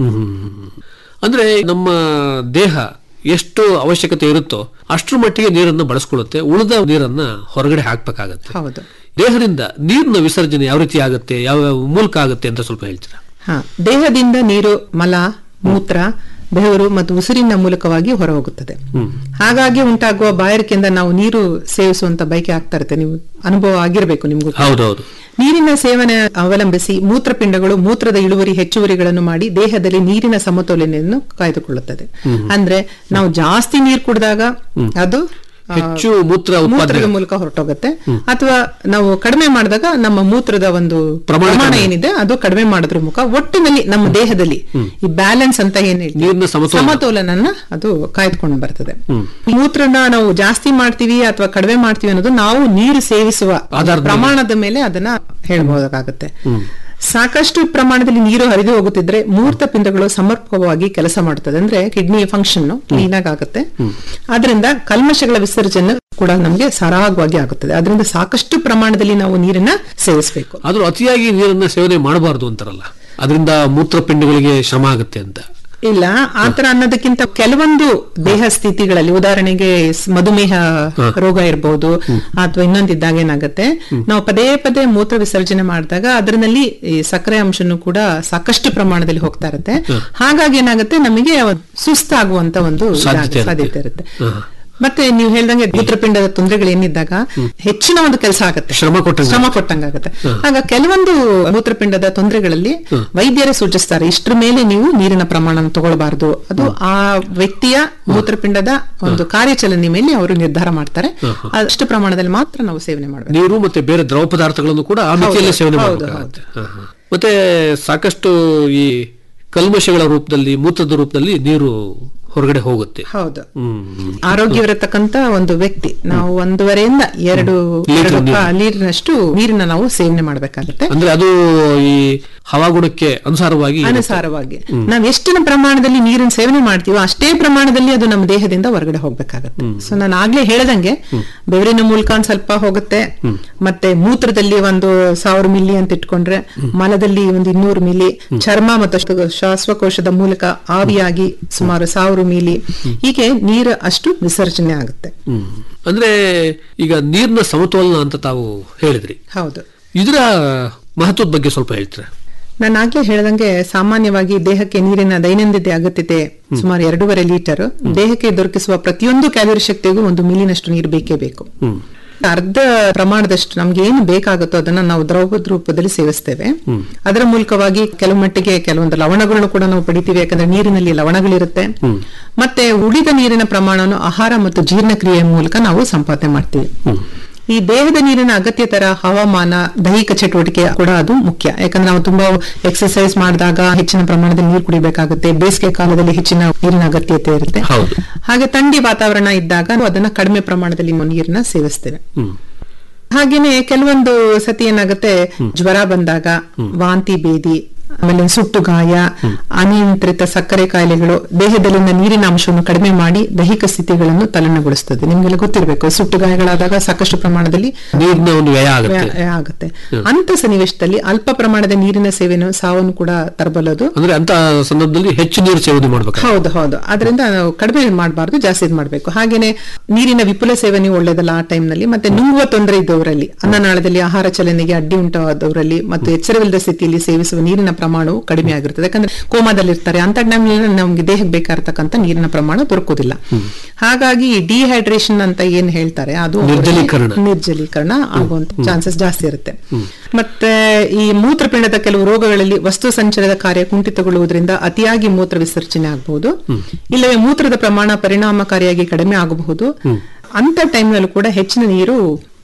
ಅಂದ್ರೆ ನಮ್ಮ ದೇಹ ಎಷ್ಟು ಅವಶ್ಯಕತೆ ಇರುತ್ತೋ ಅಷ್ಟರ ಮಟ್ಟಿಗೆ ನೀರನ್ನು ಬಳಸ್ಕೊಳ್ಳುತ್ತೆ ಉಳಿದ ನೀರನ್ನ ಹೊರಗಡೆ ಹಾಕ್ಬೇಕಾಗತ್ತೆ ಹೌದು ದೇಹದಿಂದ ನೀರಿನ ವಿಸರ್ಜನೆ ಯಾವ ರೀತಿ ಆಗುತ್ತೆ ಯಾವ ಮೂಲಕ ಆಗುತ್ತೆ ಅಂತ ಸ್ವಲ್ಪ ಹೇಳ್ತೀರಾ ಹಾ ದೇಹದಿಂದ ನೀರು ಮಲ ಮೂತ್ರ ಬೆವರು ಮತ್ತು ಉಸಿರಿನ ಮೂಲಕವಾಗಿ ಹೊರಹೋಗುತ್ತದೆ ಹಾಗಾಗಿ ಉಂಟಾಗುವ ಬಾಯಾರಿಕೆಯಿಂದ ನಾವು ನೀರು ಸೇವಿಸುವಂತ ಬಯಕೆ ಆಗ್ತಾ ಇರುತ್ತೆ ನೀವು ಅನುಭವ ಆಗಿರ್ಬೇಕು ನಿಮ್ಗೂ ಕೂಡ. ಹೌದೌದು ನೀರಿನ ಸೇವನೆ ಅವಲಂಬಿಸಿ ಮೂತ್ರಪಿಂಡಗಳು ಮೂತ್ರದ ಇಳುವರಿ ಹೆಚ್ಚುವರಿಗಳನ್ನು ಮಾಡಿ ದೇಹದಲ್ಲಿ ನೀರಿನ ಸಮತೋಲನೆಯನ್ನು ಕಾಯ್ದುಕೊಳ್ಳುತ್ತದೆ ಅಂದ್ರೆ ನಾವು ಜಾಸ್ತಿ ನೀರು ಕುಡಿದಾಗ ಅದು ಆ, ಹೆಚ್ಚು ಮೂತ್ರ ಮೂತ್ರದ ಉತ್ಪಾದನೆ ಮೂಲಕ ಹೊರಟೋಗುತ್ತೆ ಅಥವಾ ನಾವು ಕಡಿಮೆ ಮಾಡಿದಾಗ ನಮ್ಮ ಮೂತ್ರದ ಒಂದು ಪ್ರಮಾಣ ಪ್ರಮಾಣ ಕಡಿಮೆ. ಏನಿದೆ ಅದು ಕಡಿಮೆ ಮಾಡೋದ್ರ ಮುಖ ಒಟ್ಟಿನಲ್ಲಿ ನಮ್ಮ ದೇಹದಲ್ಲಿ ಈ ಬ್ಯಾಲೆನ್ಸ್ ಅಂತ ಏನ್ ಹೇಳ್ತೀವಿ, ನೀರಿನ ಸಮತೋಲನ. ಸಮತೋಲನನ ಅದು ಕಾಯ್ದುಕೊಂಡು ಬರ್ತದೆ ಮೂತ್ರನ ನಾವು ಜಾಸ್ತಿ ಮಾಡ್ತೀವಿ ಅಥವಾ ಕಡಿಮೆ ಮಾಡ್ತೀವಿ ಅನ್ನೋದು ನಾವು ನೀರು ಸೇವಿಸುವ ಆಧಾರದ ಮೇಲೆ. ಪ್ರಮಾಣದ ಮೇಲೆ ಅದನ್ನ ಹೇಳ್ಬೋದಾಗುತ್ತೆ ಸಾಕಷ್ಟು ಪ್ರಮಾಣದಲ್ಲಿ ನೀರು ಹರಿದು ಹೋಗುತ್ತಿದ್ರೆ ಮೂರ್ತ ಪಿಂಡಗಳು ಸಮರ್ಪಕವಾಗಿ ಕೆಲಸ ಮಾಡುತ್ತದೆ ಅಂದ್ರೆ ಕಿಡ್ನಿ ಫಂಕ್ಷನ್ ಕ್ಲೀನ್ ಆಗಿ ಆಗುತ್ತೆ ಅದರಿಂದ ಕಲ್ಮಶಗಳ ವಿಸರ್ಜನೆ ಕೂಡ ನಮಗೆ ಸರಾಗವಾಗಿ ಆಗುತ್ತದೆ ಅದರಿಂದ ಸಾಕಷ್ಟು ಪ್ರಮಾಣದಲ್ಲಿ ನಾವು ನೀರನ್ನ ಸೇವಿಸಬೇಕು ಆದ್ರೂ ಅತಿಯಾಗಿ ನೀರನ್ನ ಸೇವನೆ ಮಾಡಬಾರದು ಅಂತಾರಲ್ಲ ಅದರಿಂದ ಮೂತ್ರಪಿಂಡಗಳಿಗೆ ಶ್ರಮ ಆಗುತ್ತೆ ಅಂತ ಇಲ್ಲ ಆತರ ಅನ್ನೋದಕ್ಕಿಂತ ಕೆಲವೊಂದು ದೇಹ ಸ್ಥಿತಿಗಳಲ್ಲಿ ಉದಾಹರಣೆಗೆ ಸ್- ಮಧುಮೇಹ ರೋಗ ಇರಬಹುದು ಅಥವಾ ಇನ್ನೊಂದಿದ್ದಾಗ ಏನಾಗುತ್ತೆ ನಾವು ಪದೇ ಪದೇ ಮೂತ್ರ ವಿಸರ್ಜನೆ ಮಾಡಿದಾಗ ಅದರಲ್ಲಿ ಈ ಸಕ್ಕರೆ ಅಂಶನು ಕೂಡ ಸಾಕಷ್ಟು ಪ್ರಮಾಣದಲ್ಲಿ ಹೋಗ್ತಾ ಇರುತ್ತೆ ಹಾಗಾಗಿ ಏನಾಗುತ್ತೆ ನಮಗೆ ಸುಸ್ತಾಗುವಂತ ಒಂದು ಸಾಧ್ಯತೆ ಇದಾಗುತ್ತೆ, ಇರುತ್ತೆ. ಸಾಧ್ಯತೆ ಇರುತ್ತೆ ಮತ್ತೆ ನೀವು ಹೇಳ್ದಂಗೆ ಮೂತ್ರಪಿಂಡದ ತೊಂದರೆಗಳು ಏನಿದ್ದಾಗ ಹೆಚ್ಚಿನ ಒಂದು ಕೆಲಸ ಆಗುತ್ತೆ ಶ್ರಮ ಕೊಟ್ಟಂಗೆ ಶ್ರಮ ಕೊಟ್ಟಂಗಾಗುತ್ತೆ ಆಗ ಕೆಲವೊಂದು ಮೂತ್ರಪಿಂಡದ ತೊಂದರೆಗಳಲ್ಲಿ ವೈದ್ಯರೇ ಸೂಚಿಸ್ತಾರೆ ಇಷ್ಟ್ರ ಮೇಲೆ ನೀವು ನೀರಿನ ಪ್ರಮಾಣ ತಗೊಳ್ಬಾರ್ದು ಅದು ಆ ವ್ಯಕ್ತಿಯ ಮೂತ್ರಪಿಂಡದ ಒಂದು ಕಾರ್ಯಾಚಲನೆ ಮೇಲೆ ಅವರು ನಿರ್ಧಾರ ಮಾಡ್ತಾರೆ ಅಷ್ಟು ಪ್ರಮಾಣದಲ್ಲಿ ಮಾತ್ರ ನಾವು ಸೇವನೆ ಮಾಡಬೇಕು ನೀರು ಮತ್ತೆ ಬೇರೆ ದ್ರವ ಪದಾರ್ಥಗಳನ್ನು ಕೂಡ ಆ ಮಿತಿಯಲ್ಲೇ ಹೌದು, ಸೇವನೆ ಹೌದು, ಮಾಡಬೇಕಾಗುತ್ತೆ ಹ, ಹ. ಮತ್ತೆ ಸಾಕಷ್ಟು ಈ ಕಲ್ಮಶಗಳ ರೂಪದಲ್ಲಿ ಮೂತ್ರದ ರೂಪದಲ್ಲಿ ನೀರು ಹೊರಗಡೆ ಹೋಗುತ್ತೆ ಹೌದು ಹ್ಮ್ ಆರೋಗ್ಯವಿರತಕ್ಕಂತ ಒಂದು ವ್ಯಕ್ತಿ ನಾವು ಒಂದೂವರೆಯಿಂದ ಎರಡು ಲೀಟರ್ ಎರಡು ನೀರು. ಲೀಟರ್ನಷ್ಟು ನೀರನ್ನ ನಾವು ಸೇವನೆ ಮಾಡಬೇಕಾಗುತ್ತೆ ಅಂದ್ರೆ ಅದು ಈ ಹವಾಗುಣಕ್ಕೆ ಅನುಸಾರವಾಗಿ ಇರುತ್ತೆ. ಅನುಸಾರವಾಗಿ ನಾವ್ ಎಷ್ಟಿನ ಪ್ರಮಾಣದಲ್ಲಿ ನೀರಿನ ಸೇವನೆ ಮಾಡ್ತೀವೋ ಅಷ್ಟೇ ಪ್ರಮಾಣದಲ್ಲಿ ಅದು ನಮ್ಮ ದೇಹದಿಂದ ಹೊರಗಡೆ ಹೋಗ್ಬೇಕಾಗತ್ತೆ ಸೊ ನಾನು ಆಗ್ಲೇ ಹೇಳ್ದಂಗೆ ಬೆವರಿನ ಮೂಲಕ ಒಂದ್ ಸ್ವಲ್ಪ ಹೋಗುತ್ತೆ ಮತ್ತೆ ಮೂತ್ರದಲ್ಲಿ ಒಂದು ಸಾವಿರ ಮಿಲಿ ಅಂತ ಇಟ್ಕೊಂಡ್ರೆ ಮಲದಲ್ಲಿ ಒಂದು ಇನ್ನೂರು ಮಿಲಿ ಚರ್ಮ ಮತ್ತು ಶ್ವಾಸಕೋಶದ ಮೂಲಕ ಆವಿಯಾಗಿ ಸುಮಾರು ಸಾವಿರ ಮಿಲಿ ಹೀಗೆ ನೀರು ಅಷ್ಟು ವಿಸರ್ಜನೆ ಆಗುತ್ತೆ ಹ್ಮ್ ಅಂದ್ರೆ ಈಗ ನೀರಿನ ಸಮತೋಲನ ಅಂತ ತಾವು ಹೇಳಿದ್ರಿ ಹೌದು ಇದರ ಮಹತ್ವದ ಬಗ್ಗೆ ಸ್ವಲ್ಪ ಹೇಳ್ತೀರಾ ನಾನು ಆಗ್ಲೇ ಹೇಳ್ದಂಗೆ ಸಾಮಾನ್ಯವಾಗಿ ದೇಹಕ್ಕೆ ನೀರಿನ ದೈನಂದಿನ ಅಗತ್ಯತೆ ಸುಮಾರು ಎರಡೂವರೆ ಲೀಟರ್ ದೇಹಕ್ಕೆ ದೊರಕಿಸುವ ಪ್ರತಿಯೊಂದು ಕ್ಯಾಲೋರಿ ಶಕ್ತಿಗೂ ಒಂದು ಮಿಲಿನಷ್ಟು ನೀರು ಬೇಕೇ ಬೇಕು ಅರ್ಧ ಪ್ರಮಾಣದಷ್ಟು ನಮ್ಗೆ ಏನು ಬೇಕಾಗುತ್ತೋ ಅದನ್ನ ನಾವು ದ್ರವದ ರೂಪದಲ್ಲಿ ಸೇವಿಸ್ತೇವೆ ಅದರ ಮೂಲಕವಾಗಿ ಕೆಲವು ಮಟ್ಟಿಗೆ ಕೆಲವೊಂದು ಲವಣಗಳನ್ನು ಕೂಡ ನಾವು ಪಡಿತೀವಿ ಯಾಕಂದ್ರೆ ನೀರಿನಲ್ಲಿ ಲವಣಗಳಿರುತ್ತೆ ಮತ್ತೆ ಉಳಿದ ನೀರಿನ ಪ್ರಮಾಣವನ್ನು ಆಹಾರ ಮತ್ತು ಜೀರ್ಣಕ್ರಿಯೆಯ ಮೂಲಕ ನಾವು ಸಂಪಾದನೆ ಮಾಡ್ತೀವಿ ಈ ದೇಹದ ನೀರಿನ ಅಗತ್ಯ ತರ ಹವಾಮಾನ ದೈಹಿಕ ಚಟುವಟಿಕೆ ಕೂಡ ಅದು ಮುಖ್ಯ ಯಾಕಂದ್ರೆ ನಾವು ತುಂಬಾ ಎಕ್ಸರ್ಸೈಸ್ ಮಾಡಿದಾಗ ಹೆಚ್ಚಿನ ಪ್ರಮಾಣದಲ್ಲಿ ನೀರು ಕುಡಿಬೇಕಾಗುತ್ತೆ ಬೇಸಿಗೆ ಕಾಲದಲ್ಲಿ ಹೆಚ್ಚಿನ ನೀರಿನ ಅಗತ್ಯತೆ ಇರುತ್ತೆ ಹೌದು. ಹಾಗೆ ಥಂಡಿ ವಾತಾವರಣ ಇದ್ದಾಗ ನಾವು ಅದನ್ನ ಕಡಿಮೆ ಪ್ರಮಾಣದಲ್ಲಿ ನಾವು ನೀರನ್ನ ಸೇವಿಸ್ತೇವೆ ಹ್ಮ್ ಹಾಗೇನೆ ಕೆಲವೊಂದು ಸತಿ ಏನಾಗುತ್ತೆ ಜ್ವರ ಬಂದಾಗ ವಾಂತಿ ಭೇದಿ ಆಮೇಲೆ ಸುಟ್ಟು ಗಾಯ ಅನಿಯಂತ್ರಿತ ಸಕ್ಕರೆ ಕಾಯಿಲೆಗಳು ದೇಹದಲ್ಲಿನ ನೀರಿನ ಅಂಶವನ್ನು ಕಡಿಮೆ ಮಾಡಿ ದೈಹಿಕ ಸ್ಥಿತಿಗಳನ್ನು ತಲ್ಲಣಗೊಳಿಸ್ತದೆ ನಿಮ್ಗೆಲ್ಲ ಗೊತ್ತಿರಬೇಕು ಸುಟ್ಟು ಗಾಯಗಳಾದಾಗ ಸಾಕಷ್ಟು ಪ್ರಮಾಣದಲ್ಲಿ ನೀರಿನ ಒಂದು ವ್ಯಯ ಆಗುತ್ತೆ ವ್ಯಯ ಆಗುತ್ತೆ ಅಂತ ಸನ್ನಿವೇಶದಲ್ಲಿ ಅಲ್ಪ ಪ್ರಮಾಣದ ನೀರಿನ ಸೇವೆಯನ್ನು ಸಾವನ್ನು ಕೂಡ ತರಬಲ್ಲದು ಅಂದ್ರೆ ಅಂತ ಸಂದರ್ಭದಲ್ಲಿ ಹೆಚ್ಚು ನೀರು ಸೇವನೆ ಮಾಡ್ಬೇಕು ಹೌದು ಹೌದು ಅದರಿಂದ ನಾವು ಕಡಿಮೆ ಮಾಡಬಾರ್ದು ಜಾಸ್ತಿ ಇದ್ ಮಾಡ್ಬೇಕು ಹಾಗೇನೆ ನೀರಿನ ವಿಪುಲ ಸೇವನೆ ಒಳ್ಳೇದಲ್ಲ ಆ time ನಲ್ಲಿ ಮತ್ತೆ ನುಂಗುವ ತೊಂದರೆ ಇದ್ದವರಲ್ಲಿ ಅನ್ನನಾಳದಲ್ಲಿ ಆಹಾರ ಚಲನೆಗೆ ಅಡ್ಡಿ ಉಂಟಾದವರಲ್ಲಿ ಮತ್ತು ಎಚ್ಚರವಿಲ್ಲದ ಸ್ಥಿತಿಯಲ್ಲಿ ಸೇವಿಸುವ ನೀರಿನ ಪ್ರಮಾಣವು ಕಡಿಮೆ ಆಗಿರುತ್ತದೆ ಯಾಕಂದ್ರೆ ಕೋಮಾದಲ್ಲಿ ಇರ್ತಾರೆ ಅಂತ ಟೈಮ್ನಲ್ಲಿ ನಮ್ಗೆ ದೇಹಕ್ಕೆ ಬೇಕಾಗಿರ್ತಕ್ಕಂಥ ನೀರಿನ ಪ್ರಮಾಣ ದೊರಕುದಿಲ್ಲ ಹಾಗಾಗಿ ಡಿಹೈಡ್ರೇಷನ್ ಅಂತ ಏನ್ ಹೇಳ್ತಾರೆ ಅದು ಅವರಿಗೆ ನಿರ್ಜಲೀಕರಣ. ನಿರ್ಜಲೀಕರಣ ಆಗುವಂತ ಚಾನ್ಸಸ್ ಜಾಸ್ತಿ ಇರುತ್ತೆ ಮತ್ತೆ ಈ ಮೂತ್ರಪಿಂಡದ ಕೆಲವು ರೋಗಗಳಲ್ಲಿ ವಸ್ತು ಸಂಚರದ ಕಾರ್ಯ ಕುಂಠಿತಗೊಳ್ಳುವುದರಿಂದ ಅತಿಯಾಗಿ ಮೂತ್ರ ವಿಸರ್ಜನೆ ಆಗಬಹುದು ಇಲ್ಲವೇ ಮೂತ್ರದ ಪ್ರಮಾಣ ಪರಿಣಾಮಕಾರಿಯಾಗಿ ಕಡಿಮೆ ಆಗಬಹುದು ಅಂತ ಟೈಮ್ನಲ್ಲೂ ಕೂಡ ಹೆಚ್ಚಿನ ನೀರು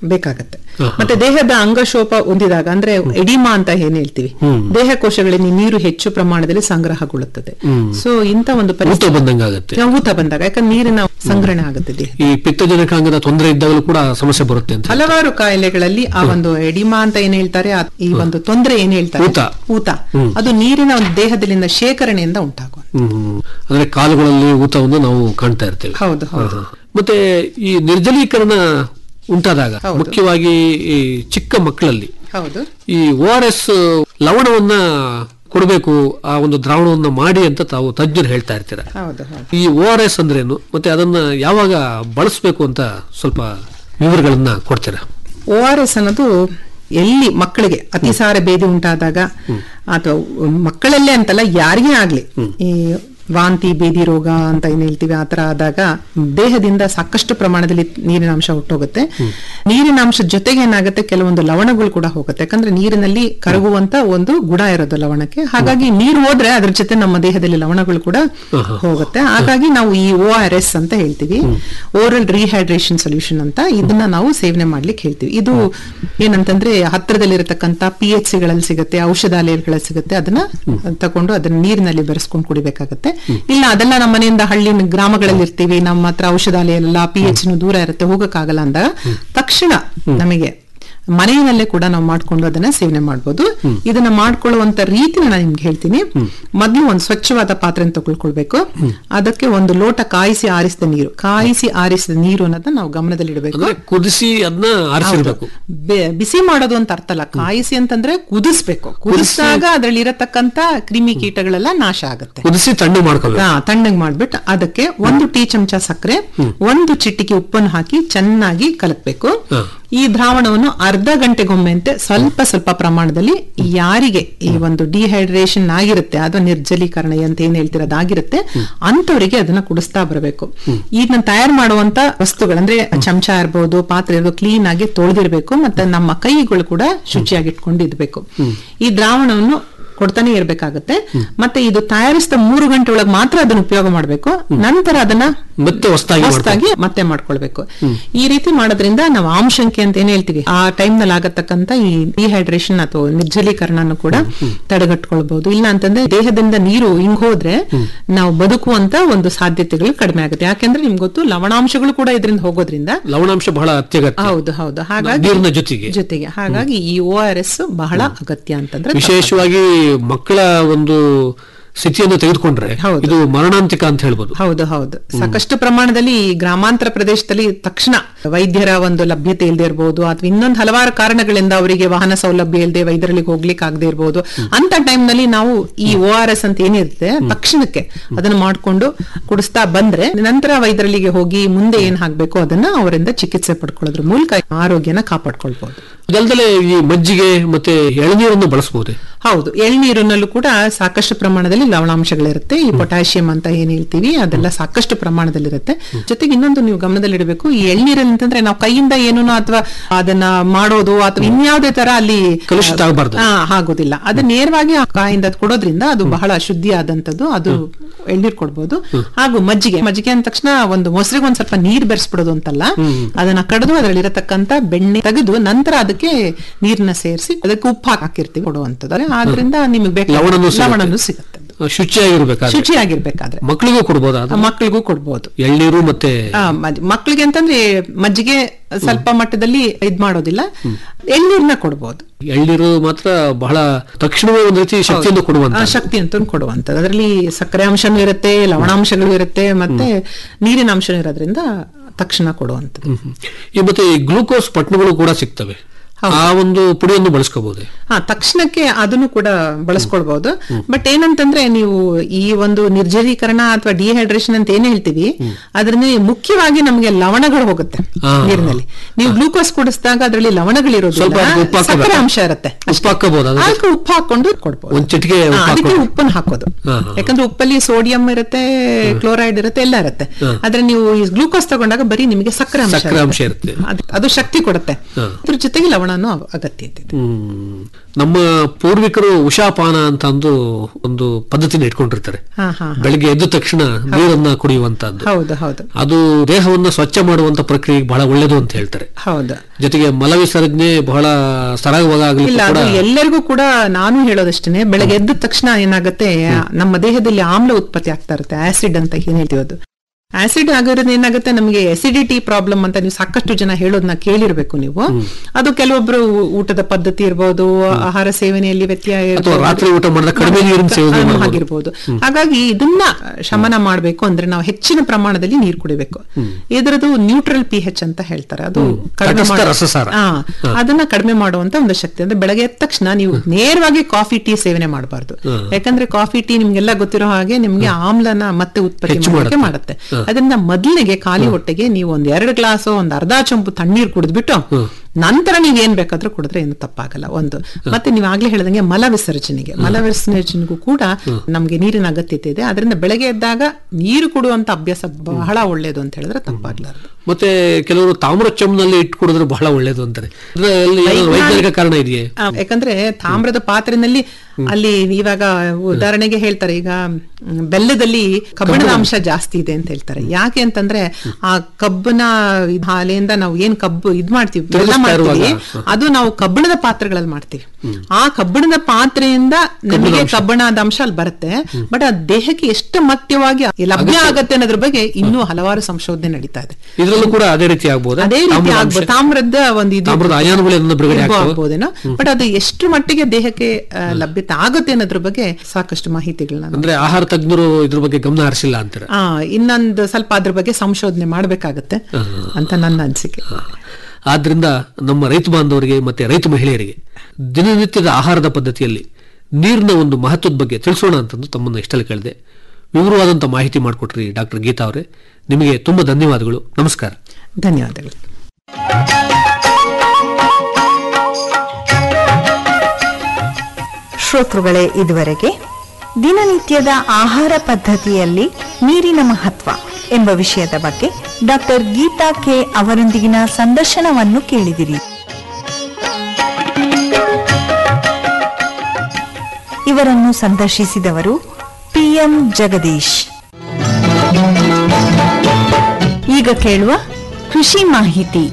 ಬೇಕಾಗತ್ತೆ ಮತ್ತೆ ದೇಹದ ಅಂಗಶೋಪ ಹೊಂದಿದಾಗ ಅಂದ್ರೆ ಎಡಿಮಾ ಅಂತ ಏನ್ ಹೇಳ್ತೀವಿ ದೇಹ ಕೋಶಗಳಲ್ಲಿ ನೀರು ಹೆಚ್ಚು ಪ್ರಮಾಣದಲ್ಲಿ ಸಂಗ್ರಹಗೊಳ್ಳುತ್ತದೆ ಸೊ ಇಂತ ಒಂದು ಊತ ಪರಿಸ್ಥಿತಿ ಬಂದಂಗಾಗತ್ತೆ ಊತ ಬಂದಾಗ ಯಾಕಂದ್ರೆ ನೀರಿನ ಸಂಗ್ರಹಣೆ ಆಗುತ್ತೆ ದೇಹ ಈ ಪಿತ್ತಜನಕಾಂಗದ ತೊಂದರೆ ಇದ್ದಾಗಲೂ ಕೂಡ ಸಮಸ್ಯೆ ಬರುತ್ತೆ ಅಂತ ಹಲವಾರು ಕಾಯಿಲೆಗಳಲ್ಲಿ ಆ ಒಂದು ಎಡಿಮಾ ಅಂತ ಏನ್ ಹೇಳ್ತಾರೆ ಆ- ಈ ಒಂದು ತೊಂದರೆ ಏನ್ ಹೇಳ್ತಾರೆ ಊತ. ಊತ ಅದು ನೀರಿನ ಒಂದು ದೇಹದಲ್ಲಿನ ಶೇಖರಣೆಯಿಂದ ಉಂಟಾಗುವ ಹ್ಮ್, ಹ್ಮ್. ಅಂದ್ರೆ ಕಾಲುಗಳಲ್ಲಿ ಊತವನ್ನು ನಾವು ಕಾಣ್ತಾ ಇರ್ತೇವೆ ಹೌದು ಹೌದು ಮತ್ತೆ ಈ ನಿರ್ಜಲೀಕರಣ ಉಂಟಾದಾಗ ಹೌದು. ಮುಖ್ಯವಾಗಿ ಈ ಚಿಕ್ಕ ಮಕ್ಕಳಲ್ಲಿ ಹೌದು ಈ ಓ ಆರ್ ಎಸ್ ಲವಣವನ್ನ ಕೊಡಬೇಕು ಆ ಒಂದು ದ್ರಾವಣವನ್ನ ಮಾಡಿ ಅಂತ ತಾವು ತಜ್ಞರು ಹೇಳ್ತಾ ಇರ್ತೀರ ಹೌದು ಹೌದು ಈ ಓ ಆರ್ ಎಸ್ ಅಂದ್ರೇನು ಮತ್ತೆ ಅದನ್ನ ಯಾವಾಗ ಬಳಸಬೇಕು ಅಂತ ಸ್ವಲ್ಪ ವಿವರಗಳನ್ನ ಕೊಡ್ತೀರಾ ಓ ಆರ್ ಎಸ್ ಅನ್ನೋದು ಎಲ್ಲಿ ಮಕ್ಕಳಿಗೆ ಅತಿಸಾರ ಭೇದಿ ಉಂಟಾದಾಗ ಅಥವಾ ಮಕ್ಕಳಲ್ಲೇ ಅಂತಲ್ಲ ಯಾರಿಗೇ ಆಗ್ಲಿ ಈ ವಾಂತಿ ಬೇದಿ ರೋಗ ಅಂತ ಏನ್ ಹೇಳ್ತೀವಿ ಆತರ ಆದಾಗ ದೇಹದಿಂದ ಸಾಕಷ್ಟು ಪ್ರಮಾಣದಲ್ಲಿ ನೀರಿನ ಅಂಶ ಹೊಟ್ಟೋಗುತ್ತೆ ನೀರಿನ ಅಂಶ ಜೊತೆಗೆ ಏನಾಗುತ್ತೆ ಕೆಲವೊಂದು ಲವಣಗಳು ಕೂಡ ಹೋಗುತ್ತೆ ಯಾಕಂದ್ರೆ ನೀರಿನಲ್ಲಿ ಕರಗುವಂತ ಒಂದು ಗುಣ ಇರೋದು ಲವಣಕ್ಕೆ ಹಾಗಾಗಿ ನೀರು ಹೋದ್ರೆ ಅದ್ರ ಜೊತೆ ನಮ್ಮ ದೇಹದಲ್ಲಿ ಲವಣಗಳು ಕೂಡ ಹೋಗುತ್ತೆ ಹಾಗಾಗಿ ನಾವು ಈ ಓ ಆರ್ ಎಸ್ ಅಂತ ಹೇಳ್ತೀವಿ ಓರಲ್ ರಿಹೈಡ್ರೇಷನ್ ಸೊಲ್ಯೂಷನ್ ಅಂತ ಇದನ್ನ ನಾವು ಸೇವನೆ ಮಾಡ್ಲಿಕ್ಕೆ ಹೇಳ್ತೀವಿ ಇದು ಏನಂತಂದ್ರೆ ಹತ್ತಿರದಲ್ಲಿರತಕ್ಕಂತ ಪಿ ಎಚ್ ಸಿಗಳಲ್ಲಿ ಸಿಗುತ್ತೆ ಔಷಧಾಲಯಗಳಲ್ಲಿ ಸಿಗುತ್ತೆ ಅದನ್ನ ತಕೊಂಡು ಅದನ್ನ ನೀರಿನಲ್ಲಿ ಬೆರೆಸ್ಕೊಂಡು ಕುಡಿಬೇಕಾಗತ್ತೆ ಇಲ್ಲ ಅದೆಲ್ಲ ನಮ್ಮ ಮನೆಯಿಂದ ಹಳ್ಳಿ ಗ್ರಾಮಗಳಲ್ಲಿ ಇರ್ತೀವಿ ನಮ್ಮ ಹತ್ರ ಔಷಧಾಲಯ ಎಲ್ಲ ಪಿ ಎಚ್ ದೂರ ಇರುತ್ತೆ ಹೋಗಕ್ಕಾಗಲ್ಲ ಅಂದಾಗ ತಕ್ಷಣ ನಮಗೆ ಮನೆಯಲ್ಲೇ ಕೂಡ ನಾವು ಮಾಡ್ಕೊಂಡು ಅದನ್ನ ಸೇವನೆ ಮಾಡ್ಬೋದು ಇದನ್ನ ಮಾಡ್ಕೊಳ್ಳುವಂತ ರೀತಿನ ನಾನು ನಿಮ್ಗೆ ಹೇಳ್ತೀನಿ ಮೊದ್ಲು ಒಂದು ಸ್ವಚ್ಛವಾದ ಪಾತ್ರೆ ತಗೊಳ್ಕೊಳ್ಬೇಕು ಅದಕ್ಕೆ ಒಂದು ಲೋಟ ಕಾಯಿಸಿ ಆರಿಸಿದ ನೀರು ಕಾಯಿಸಿ ಆರಿಸಿದ ನೀರು ಅನ್ನೋದನ್ನ ನಾವು ಗಮನದಲ್ಲಿಡಬೇಕು ಅಂದ್ರೆ ಕುದಿಸಿ ಅದನ್ನ ಆರಿಸಿರ್ಬೇಕು ಬೆ- ಬಿಸಿ ಮಾಡೋದು ಅಂತ ಅರ್ಥ ಅಲ್ಲ ಕಾಯಿಸಿ ಅಂತಂದ್ರೆ ಕುದಿಸ್ಬೇಕು ಕುದಿಸಿದಾಗ ಅದ್ರಲ್ಲಿ ಇರತಕ್ಕಂತ ಕ್ರಿಮಿ ಕೀಟಗಳೆಲ್ಲ ನಾಶ ಆಗುತ್ತೆ ಕುದಿಸಿ ತಣ್ಣು ಮಾಡ್ಕೋಬೇಕು ಹಾ ತಣ್ಣಗ್ ಮಾಡ್ಬಿಟ್ಟು ಅದಕ್ಕೆ ಒಂದು ಟೀ ಚಮಚ ಸಕ್ಕರೆ ಒಂದು ಚಿಟಿಕೆ ಉಪ್ಪನ್ನು ಹಾಕಿ ಚೆನ್ನಾಗಿ ಕಲಕ್ಬೇಕು ಹಾ. ಈ ದ್ರಾವಣವನ್ನು ಅರ್ಧ ಗಂಟೆಗೊಮ್ಮೆ ಅಂತೆ ಸ್ವಲ್ಪ ಸ್ವಲ್ಪ ಪ್ರಮಾಣದಲ್ಲಿ ಯಾರಿಗೆ ಈ ಒಂದು ಡಿಹೈಡ್ರೇಷನ್ ಆಗಿರುತ್ತೆ ಅಥವಾ ನಿರ್ಜಲೀಕರಣ ಅಂತ ಏನ್ ಹೇಳ್ತಿರೋದಾಗಿರುತ್ತೆ ಅಂತವರಿಗೆ ಅದನ್ನ ಕುಡಿಸ್ತಾ ಬರಬೇಕು ಇದನ್ನ ತಯಾರು ಮಾಡುವಂತ ವಸ್ತುಗಳು ಅಂದ್ರೆ ಚಮಚ ಇರ್ಬೋದು ಪಾತ್ರೆ ಇರ್ಬೋದು ಕ್ಲೀನ್ ಆಗಿ ತೊಳೆದಿರ್ಬೇಕು ಮತ್ತೆ ನಮ್ಮ ಕೈಗಳು ಕೂಡ ಶುಚಿಯಾಗಿ ಇಟ್ಕೊಂಡಿರ್ಬೇಕು ಈ ದ್ರಾವಣವನ್ನು ಕೊಡ್ತಾನೆ ಇರ್ಬೇಕಾಗತ್ತೆ ಮತ್ತೆ ಇದು ತಯಾರಿಸಿದ ಮೂರು ಗಂಟೆ ಒಳಗೆ ಮಾತ್ರ ಅದನ್ನ ಉಪಯೋಗ ಮಾಡಬೇಕು ನಂತರ ಅದನ್ನ ಮತ್ತೆ ಹೊಸ್ದಾಗಿ ಹೊಸ್ದಾಗಿ ಮತ್ತೆ ಮಾಡ್ಕೊಳ್ಬೇಕು ಈ ರೀತಿ ಮಾಡೋದ್ರಿಂದ ನಾವು ಆಮ್ಶಂಕೆ ಅಂತ ಏನ್ ಹೇಳ್ತೀವಿ ಆ ಟೈಮ್ ನಲ್ಲಿ ಆಗತಕ್ಕಂತ ಈ ಡಿಹೈಡ್ರೇಷನ್ ಅಥವಾ ನಿರ್ಜಲೀಕರಣನು ಕೂಡ ತಡೆಗಟ್ಕೊಳ್ಬಹುದು ಇಲ್ಲ ಅಂತಂದ್ರೆ ದೇಹದಿಂದ ನೀರು ಹಿಂಗ್ ಹೋದ್ರೆ ನಾವು ಬದುಕುವಂತ ಒಂದು ಸಾಧ್ಯತೆಗಳು ಕಡಿಮೆ ಆಗುತ್ತೆ ಯಾಕೆಂದ್ರೆ ನಿಮ್ಗೆ ಗೊತ್ತು ಲವಣಾಂಶಗಳು ಕೂಡ ಇದರಿಂದ ಹೋಗೋದ್ರಿಂದ ಲವಣಾಂಶ ಬಹಳ ಅತ್ಯಗತ್ಯ ಹೌದು ಹೌದು ಹಾಗಾಗಿ ನೀರಿನ ಜೊತೆಗೆ ಜೊತೆಗೆ ಹಾಗಾಗಿ ಈ ಓ ಆರ್ ಎಸ್ ಬಹಳ ಅಗತ್ಯ ಅಂತಂದ್ರೆ ವಿಶೇಷವಾಗಿ ಮಕ್ಕಳ ಒಂದು ಸ್ಥಿತಿಯನ್ನು ತೆಗೆದುಕೊಂಡ್ರೆ ಹೌದು. ಇದು ಮರಣಾಂತಿಕ ಅಂತ ಹೇಳ್ಬೋದು ಹೌದು ಹೌದು ಸಾಕಷ್ಟು ಪ್ರಮಾಣದಲ್ಲಿ ಈ ಗ್ರಾಮಾಂತರ ಪ್ರದೇಶದಲ್ಲಿ ತಕ್ಷಣ ವೈದ್ಯರ ಒಂದು ಲಭ್ಯತೆ ಇಲ್ಲದೆ ಇರಬಹುದು ಅಥವಾ ಇನ್ನೊಂದು ಹಲವಾರು ಕಾರಣಗಳಿಂದ ಅವರಿಗೆ ವಾಹನ ಸೌಲಭ್ಯ ಇಲ್ಲದೆ ವೈದ್ಯರಲ್ಲಿ ಹೋಗ್ಲಿಕ್ಕೆ ಆಗದೆ ಇರಬಹುದು ಅಂತ time ನಲ್ಲಿ ನಾವು ಈ ಓ ಆರ್ ಎಸ್ ಅಂತ ಏನಿರುತ್ತೆ ತಕ್ಷಣಕ್ಕೆ ಅದನ್ನ ಮಾಡ್ಕೊಂಡು ಕುಡಿಸ್ತಾ ಬಂದ್ರೆ ನಂತರ ವೈದ್ಯರಲ್ಲಿಗೆ ಹೋಗಿ ಮುಂದೆ ಏನ್ ಹಾಕ್ಬೇಕು ಅದನ್ನ ಅವರಿಂದ ಚಿಕಿತ್ಸೆ ಪಡ್ಕೊಳ್ಳೋದ್ರ ಮೂಲಕ ಆರೋಗ್ಯನ ಕಾಪಾಡ್ಕೊಳ್ಬಹುದು ಅದಲ್ದಲೆ ಈ ಮಜ್ಜಿಗೆ ಮತ್ತೆ ಎಳನೀರನ್ನು ಬಳಸಬಹುದೇ ಹೌದು ಎಳ್ನೀರಿನಲ್ಲೂ ಕೂಡ ಸಾಕಷ್ಟು ಪ್ರಮಾಣದಲ್ಲಿ ಲವಣಾಂಶಗಳಿರುತ್ತೆ ಈ ಪೊಟ್ಯಾಷಿಯಂ ಅಂತ ಏನ್ ಹೇಳ್ತೀವಿ ಅದೆಲ್ಲ ಸಾಕಷ್ಟು ಪ್ರಮಾಣದಲ್ಲಿರುತ್ತೆ ಜೊತೆಗೆ ಇನ್ನೊಂದು ನೀವು ಗಮನದಲ್ಲಿಡಬೇಕು ಈ ಎಳ್ನೀರಲ್ಲಿ ಅಂತಂದ್ರೆ ನಾವು ಕೈಯಿಂದ ಏನೂ ಅಥವಾ ಅದನ್ನ ಮಾಡೋದು ಅಥವಾ ಇನ್ಯಾವುದೇ ತರ ಅಲ್ಲಿ ಕಲುಷಿತ ಆಗ್ಬಾರ್ದು. ಹಾ ಆಗೋದಿಲ್ಲ ಅದು ನೇರವಾಗಿ ಆ ಕಾಯಿಂದ ಕೊಡೋದ್ರಿಂದ ಅದು ಬಹಳ ಶುದ್ಧಿ ಆದಂತದ್ದು ಅದು ಎಳ್ನೀರ್ ಕೊಡ್ಬೋದು ಹಾಗೂ ಮಜ್ಜಿಗೆ ಮಜ್ಜಿಗೆ ಅಂದ ತಕ್ಷಣ ಒಂದು ಮೊಸರಿಗೆ ಒಂದ್ ಸ್ವಲ್ಪ ನೀರ್ ಬೆರೆಸ್ಬಿಡೋದು ಅಂತಲ್ಲ ಅದನ್ನ ಕಡಿದು ಅದರಲ್ಲಿ ಇರತಕ್ಕಂತ ಬೆಣ್ಣೆ ತೆಗೆದು ನಂತರ ಅದಕ್ಕೆ ನೀರ್ನ ಸೇರಿಸಿ ಅದಕ್ಕೆ ಉಪ್ಪು ಹಾಕಿರ್ತೀವಿ ಕೊಡುವಂತದ್ದು ಆದ್ರಿಂದ ನಿಮಗೆ ಬೇಕು ಲವಣನೂ ಸಿಗುತ್ತೆ. ಲವಣನೂ ಸಿಗುತ್ತೆ ಶುಚಿಯಾಗಿರ್ಬೇಕಾದ್ರೆ ಶುಚಿಯಾಗಿರ್ಬೇಕಾದ್ರೆ ಮಕ್ಕಳಿಗೂ ಕೊಡ್ಬೋದಾ ಅದು? ಮಕ್ಕಳಿಗೂ ಕೊಡ್ಬೋದು ಎಳ್ನೀರು ಮತ್ತೆ ಆ, ಮಜ್- ಮಕ್ಕಳಿಗೆ ಅಂತಂದ್ರೆ ಮಜ್ಜಿಗೆ ಸ್ವಲ್ಪ ಮಟ್ಟದಲ್ಲಿ ಇದ್ ಮಾಡೋದಿಲ್ಲ ಎಳ್ನೀರ್ನ ಕೊಡ್ಬೋದು ಎಳ್ನೀರು ಮಾತ್ರ ಬಹಳ ತಕ್ಷಣವೇ ಒಂದು ರೀತಿ ಶಕ್ತಿಯನ್ನು ಕೊಡುವಂತ ಆ, ಶಕ್ತಿ ಅಂತ ಕೊಡುವಂತದ್ದು ಅದರಲ್ಲಿ ಸಕ್ಕರೆ ಅಂಶನೂ ಇರುತ್ತೆ ಲವಣಾಂಶಗಳು ಇರುತ್ತೆ ಮತ್ತೆ ನೀರಿನ ಅಂಶ ಇರೋದ್ರಿಂದ ತಕ್ಷಣ ಕೊಡುವಂಥದ್ದು ಈ ಮತ್ತೆ ಈ ಗ್ಲೂಕೋಸ್ ಪಟ್ನಗಳು ಕೂಡ ಸಿಗ್ತವೆ ಆ ಒಂದು ಪುಡಿಯನ್ನು ಬಳಸ್ಕೋಬಹುದೇ ಹಾ ತಕ್ಷಣಕ್ಕೆ ಅದನ್ನು ಕೂಡ ಬಳಸ್ಕೊಳ್ಬಹುದು ಬಟ್ ಏನಂತಂದ್ರೆ ನೀವು ಈ ಒಂದು ನಿರ್ಜಲೀಕರಣ ಅಥವಾ ಡಿಹೈಡ್ರೇಷನ್ ಅಂತ ಏನ್ ಹೇಳ್ತೀವಿ ಅದ್ರಲ್ಲಿ ಮುಖ್ಯವಾಗಿ ನಮಗೆ ಲವಣಗಳು ಹೋಗುತ್ತೆ ಹಾ. ನೀರಿನಲ್ಲಿ ನೀವು ಗ್ಲೂಕೋಸ್ ಕುಡಿಸಿದಾಗ ಅದರಲ್ಲಿ ಲವಣಗಳಿರೋದಿಲ್ಲ ಸ್ವಲ್ಪ ಅದಕ್ಕೆ ಉಪ್ಪು ಹಾಕ್ಕೋಬೇಕಾ? ಸಕ್ಕರೆ ಅಂಶ ಇರುತ್ತೆ ಉಪ್ಪು ಹಾಕ್ಕೋಬಹುದಾ ಅದಕ್ಕೆ? ಅದಕ್ಕೆ ಉಪ್ಪು ಹಾಕೊಂಡು ಕೊಡ್ಬೋದು ಒಂದ್ ಚಿಟಿಕೆ ಹಾ, ಉಪ್ಪು ಅದಕ್ಕೆ ಹಾಕ್ಕೊಂಡು. ಉಪ್ಪನ್ನು ಹಾಕೋದು ಹಾ, ಹಾ. ಯಾಕಂದ್ರೆ ಉಪ್ಪಲ್ಲಿ ಸೋಡಿಯಂ ಇರುತ್ತೆ ಕ್ಲೋರೈಡ್ ಇರುತ್ತೆ ಎಲ್ಲ ಇರುತ್ತೆ ಆದ್ರೆ ನೀವು ಗ್ಲೂಕೋಸ್ ತಗೊಂಡಾಗ ಬರೀ ನಿಮಗೆ ಸಕ್ಕರೆ ಅಂಶ ಸಕ್ಕರೆ ಅಂಶ ಇರುತ್ತೆ. ಇರುತ್ತೆ. ಅದು- ಅದು ಶಕ್ತಿ ಕೊಡುತ್ತೆ ಹಾ. ಅದ್ರ ಜೊತೆಗೆ ಲವಣ ದ್ರಾವಣನೂ ಅವ- ಅಗತ್ಯ ಇದೆ ಹ್ಮ್. ನಮ್ಮ ಪೂರ್ವಿಕರು ಉಷಾಪಾನ ಅಂತ ಅಂದು ಒಂದು ಪದ್ಧತಿನ ಇಟ್ಕೊಂಡಿರ್ತಾರೆ ಹಾ ಹಾ ಬೆಳಿಗ್ಗೆ ಎದ್ದ ತಕ್ಷಣ ನೀರನ್ನ ಕುಡಿಯುವಂತದ್ದು ಹೌದು ಹೌದು ಅದು ದೇಹವನ್ನ ಸ್ವಚ್ಛ ಮಾಡುವಂತ ಪ್ರಕ್ರಿಯೆಗೆ ಬಹಳ ಒಳ್ಳೆಯದು ಅಂತ ಹೇಳ್ತಾರೆ ಹೌದು ಜೊತೆಗೆ ಮಲವಿಸರ್ಜನೆ ಬಹಳ ಸರಾಗವಾಗಿ ಇಲ್ಲ ಕೂಡ ಅದು ಎಲ್ಲರಿಗೂ ಕೂಡ ನಾನು ಹೇಳೋದಷ್ಟೇ ಬೆಳಗ್ಗೆ ಎದ್ದ ತಕ್ಷಣ ಏನಾಗುತ್ತೆ ನಮ್ಮ ದೇಹದಲ್ಲಿ ಆಮ್ಲ ಉತ್ಪತ್ತಿ ಆಗ್ತಾ ಇರುತ್ತೆ ಆಸಿಡ್ ಅಂತ ಏನ್ ಹೇಳ್ತೀವಿ ಅದು ಆಸಿಡ್ ಆಗಿರೋದು ಏನಾಗುತ್ತೆ ನಮಗೆ ಎಸಿಡಿಟಿ ಪ್ರಾಬ್ಲಮ್ ಅಂತ ನೀವು ಸಾಕಷ್ಟು ಜನ ಹೇಳೋದನ್ನ ಕೇಳಿರ್ಬೇಕು ನೀವು ಅದು ಕೆಲವೊಬ್ರು ಊ- ಊಟದ ಪದ್ಧತಿ ಇರ್ಬೋದು ಆಹಾರ ಸೇವನೆಯಲ್ಲಿ ವ್ಯತ್ಯಯ ಅಥವಾ ಇರ್ಬೋದು. ರಾತ್ರಿ ಊಟ ಮಾಡಿದಾಗ ಕಡಿಮೆ ನೀರಿನ ಸೇವನೆ ಹಾ, ಮಾಡ್ಬೋದು. ಆಗಿರ್ಬೋದು ಹಾಗಾಗಿ ಇದನ್ನ ಶಮನ ಮಾಡಬೇಕು ಅಂದ್ರೆ ನಾವು ಹೆಚ್ಚಿನ ಪ್ರಮಾಣದಲ್ಲಿ ನೀರು ಕುಡಿಬೇಕು ಇದರದು ನ್ಯೂಟ್ರಲ್ ಪಿ ಹೆಚ್ ಅಂತ ಹೇಳ್ತಾರೆ ಅದು ಕಡಿಮೆ ತಟಸ್ಥ ಮಾಡ- ರಸಸಾರ. ಹಾ, ಅದನ್ನ ಕಡಿಮೆ ಮಾಡುವಂತ ಒಂದು ಶಕ್ತಿ ಅಂದ್ರೆ ಬೆಳಗ್ಗೆ ಎದ್ದ ತಕ್ಷಣ ನೀವು ನೇರವಾಗಿ ಕಾಫಿ ಟೀ ಸೇವನೆ ಮಾಡಬಾರ್ದು ಯಾಕಂದ್ರೆ ಕಾಫಿ ಟೀ ನಿಮ್ಗೆಲ್ಲ ಗೊತ್ತಿರೋ ಹಾಗೆ ನಿಮ್ಗೆ ಆಮ್ಲನ ಮತ್ತೆ ಉತ್ಪತ್ತಿ ಹೆಚ್ಚು ಮಾಡೋಕೆ ಮಾಡುತ್ತೆ. ಮಾಡುತ್ತೆ ಅದರಿಂದ ಮೊದಲಿಗೆ ಖಾಲಿ ಹೊಟ್ಟೆಗೆ ನೀವು ಒಂದ್ ಎರಡು ಗ್ಲಾಸ್ ಒಂದ್ ಅರ್ಧ ಚಂಪು ತಣ್ಣೀರ್ ಕುಡಿದ್ಬಿಟ್ಟು ನಂತರ ನೀವ್ ಏನ್ ಬೇಕಾದ್ರೂ ಕುಡಿದ್ರೆ ಏನು ತಪ್ಪಾಗಲ್ಲ ಒಂದು ಮತ್ತೆ ನೀವು ಆಗ್ಲೇ ಹೇಳಿದಂಗೆ ಮಲ ವಿಸರ್ಜನೆಗೆ ಮಲ ವಿಸರ್ಜನೆಗೂ ಕೂಡ ನಮ್ಗೆ ನೀರಿನ ಅಗತ್ಯತೆ ಇದೆ ಅದರಿಂದ ಬೆಳಗ್ಗೆ ಎದ್ದಾಗ ನೀರು ಕುಡುವಂತ ಅಭ್ಯಾಸ ಬಹಳ ಒಳ್ಳೇದು ಅಂತ ಹೇಳಿದ್ರೆ ತಪ್ಪಾಗ್ಲಾರ್ದು ಮತ್ತೆ ಕೆಲವರು ತಾಮ್ರ ಚಮ್ನಲ್ಲಿ ಇಟ್ಟು ಕುಡಿದ್ರೆ ಬಹಳ ಒಳ್ಳೇದು ಅಂತಾರೆ ಅದ್ರಲ್ಲಿ ಏನಾದ್ರು ವೈಜ್ಞಾನಿಕ ಕಾರಣ ಇದೆಯೇ ಆ, ಯಾಕಂದ್ರೆ ತಾಮ್ರದ ಪಾತ್ರೆನಲ್ಲಿ ಅಲ್ಲಿ ಇವಾಗ ಉದಾಹರಣೆಗೆ ಹೇಳ್ತಾರೆ ಈಗ ಮ್, ಬೆಲ್ಲದಲ್ಲಿ ಕಬ್ಬಿಣದ ಅಂಶ ಜಾಸ್ತಿ ಇದೆ ಅಂತ ಹೇಳ್ತಾರೆ ಯಾಕೆ ಅಂತಂದ್ರೆ ಆ ಕಬ್ಬಿನ ಇದ್ ಹಾಲೆಯಿಂದ ನಾವು ಏನ್ ಕಬ್ಬು ಇದ್ ಮಾಡ್ತೀವಿ ಬೆಲ್ಲ ತಿರುಗಿಸ್ತಾ ಮಾಡ್ತೀವಿ ಇರುವಾಗ, ಅದು ನಾವು ಕಬ್ಬಿಣದ ಪಾತ್ರೆಗಳಲ್ಲಿ ಮಾಡ್ತೀವಿ ಆ ಕಬ್ಬಿಣದ ಪಾತ್ರೆಯಿಂದ ನಮಗೆ ಕಬ್ಬಿಣದ ಅಂಶ ಅಲ್ಲಿ ಬರುತ್ತೆ ಬಟ್ ಆ ದೇಹಕ್ಕೆ ಎಷ್ಟು ಮತ್ಯವಾಗಿ ಲಭ್ಯ ಆಗತ್ತೆ ಅನ್ನೋದ್ರ ಬಗ್ಗೆ ಇನ್ನೂ ಹಲವಾರು ಸಂಶೋಧನೆ ನಡೀತಾ ಇದೆ ಇದರಲ್ಲೂ ಕೂಡ ಅದೇ ರೀತಿ ಆಗ್ಬೋದಾ ಅದೇ ರೀತಿ ತಾಮ್ರದ ಆಗ್ಬೋದು ಅಂಶ? ತಾಮ್ರದ ಒಂದು ಇದು ತಾಮ್ರದ ಅಯಾನುಗಳು ಅದನ್ನ ಬಿಡುಗಡೆ ಇದು ಆಗ್ತವೆ? ಆಗ್ಬೋದೇನೋ ಬಟ್ ಅದು ಎಷ್ಟು ಮಟ್ಟಿಗೆ ದೇಹಕ್ಕೆ ಆ, ಲಭ್ಯತೆ ಆಗುತ್ತೆ ಅನ್ನೋದ್ರ ಬಗ್ಗೆ ಸಾಕಷ್ಟು ಮಾಹಿತಿಗಳನ್ನ ನಾವು- ಅಂದ್ರೆ ಆಹಾರ ತಜ್ಞರು ಇದ್ರ ಬಗ್ಗೆ ಗಮನ ಹರಿಸಿಲ್ಲ ಅಂತಾರೆ ಆ ಇನ್ನೊಂದು ಸ್ವಲ್ಪ ಅದ್ರ ಬಗ್ಗೆ ಸಂಶೋಧನೆ ಮಾಡ್ಬೇಕಾಗತ್ತೆ ಅಂತ ನನ್ನ ಅನಿಸಿಕೆ ಆದ್ರಿಂದ ನಮ್ಮ ರೈತ ಬಾಂಧವರಿಗೆ ಮತ್ತೆ ರೈತ ಮಹಿಳೆಯರಿಗೆ ದಿನನಿತ್ಯದ ಆಹಾರದ ಪದ್ಧತಿಯಲ್ಲಿ ನೀರಿನ ಒಂದು ಮಹತ್ವದ ಬಗ್ಗೆ ತಿಳಿಸೋಣ ಅಂತಂದು ತಮ್ಮನ್ನು ಇಷ್ಟಲ್ಲಿ ಕೇಳಿದೆ ವಿವರವಾದಂಥ ಮಾಹಿತಿ ಮಾಡಿಕೊಟ್ರಿ ಡಾಕ್ಟರ್ ಗೀತಾ ಅವರೇ ನಿಮಗೆ ತುಂಬ ಧನ್ಯವಾದಗಳು ನಮಸ್ಕಾರ ಧನ್ಯವಾದಗಳು ಶ್ರೋತೃಗಳೇ ಇದುವರೆಗೆ ದಿನನಿತ್ಯದ ಆಹಾರ ಪದ್ಧತಿಯಲ್ಲಿ ನೀರಿನ ಮಹತ್ವ ಎಂಬ ವಿಷಯದ ಬಗ್ಗೆ ಡಾಕ್ಟರ್ ಗೀತಾ ಕೆ ಅವರೊಂದಿಗಿನ ಸಂದರ್ಶನವನ್ನು ಕೇಳಿದಿರಿ ಇವರನ್ನು ಸಂದರ್ಶಿಸಿದವರು ಪಿಎಂ ಜಗದೀಶ್ ಈಗ ಕೇಳುವ ಕೃಷಿ ಮಾಹಿತಿ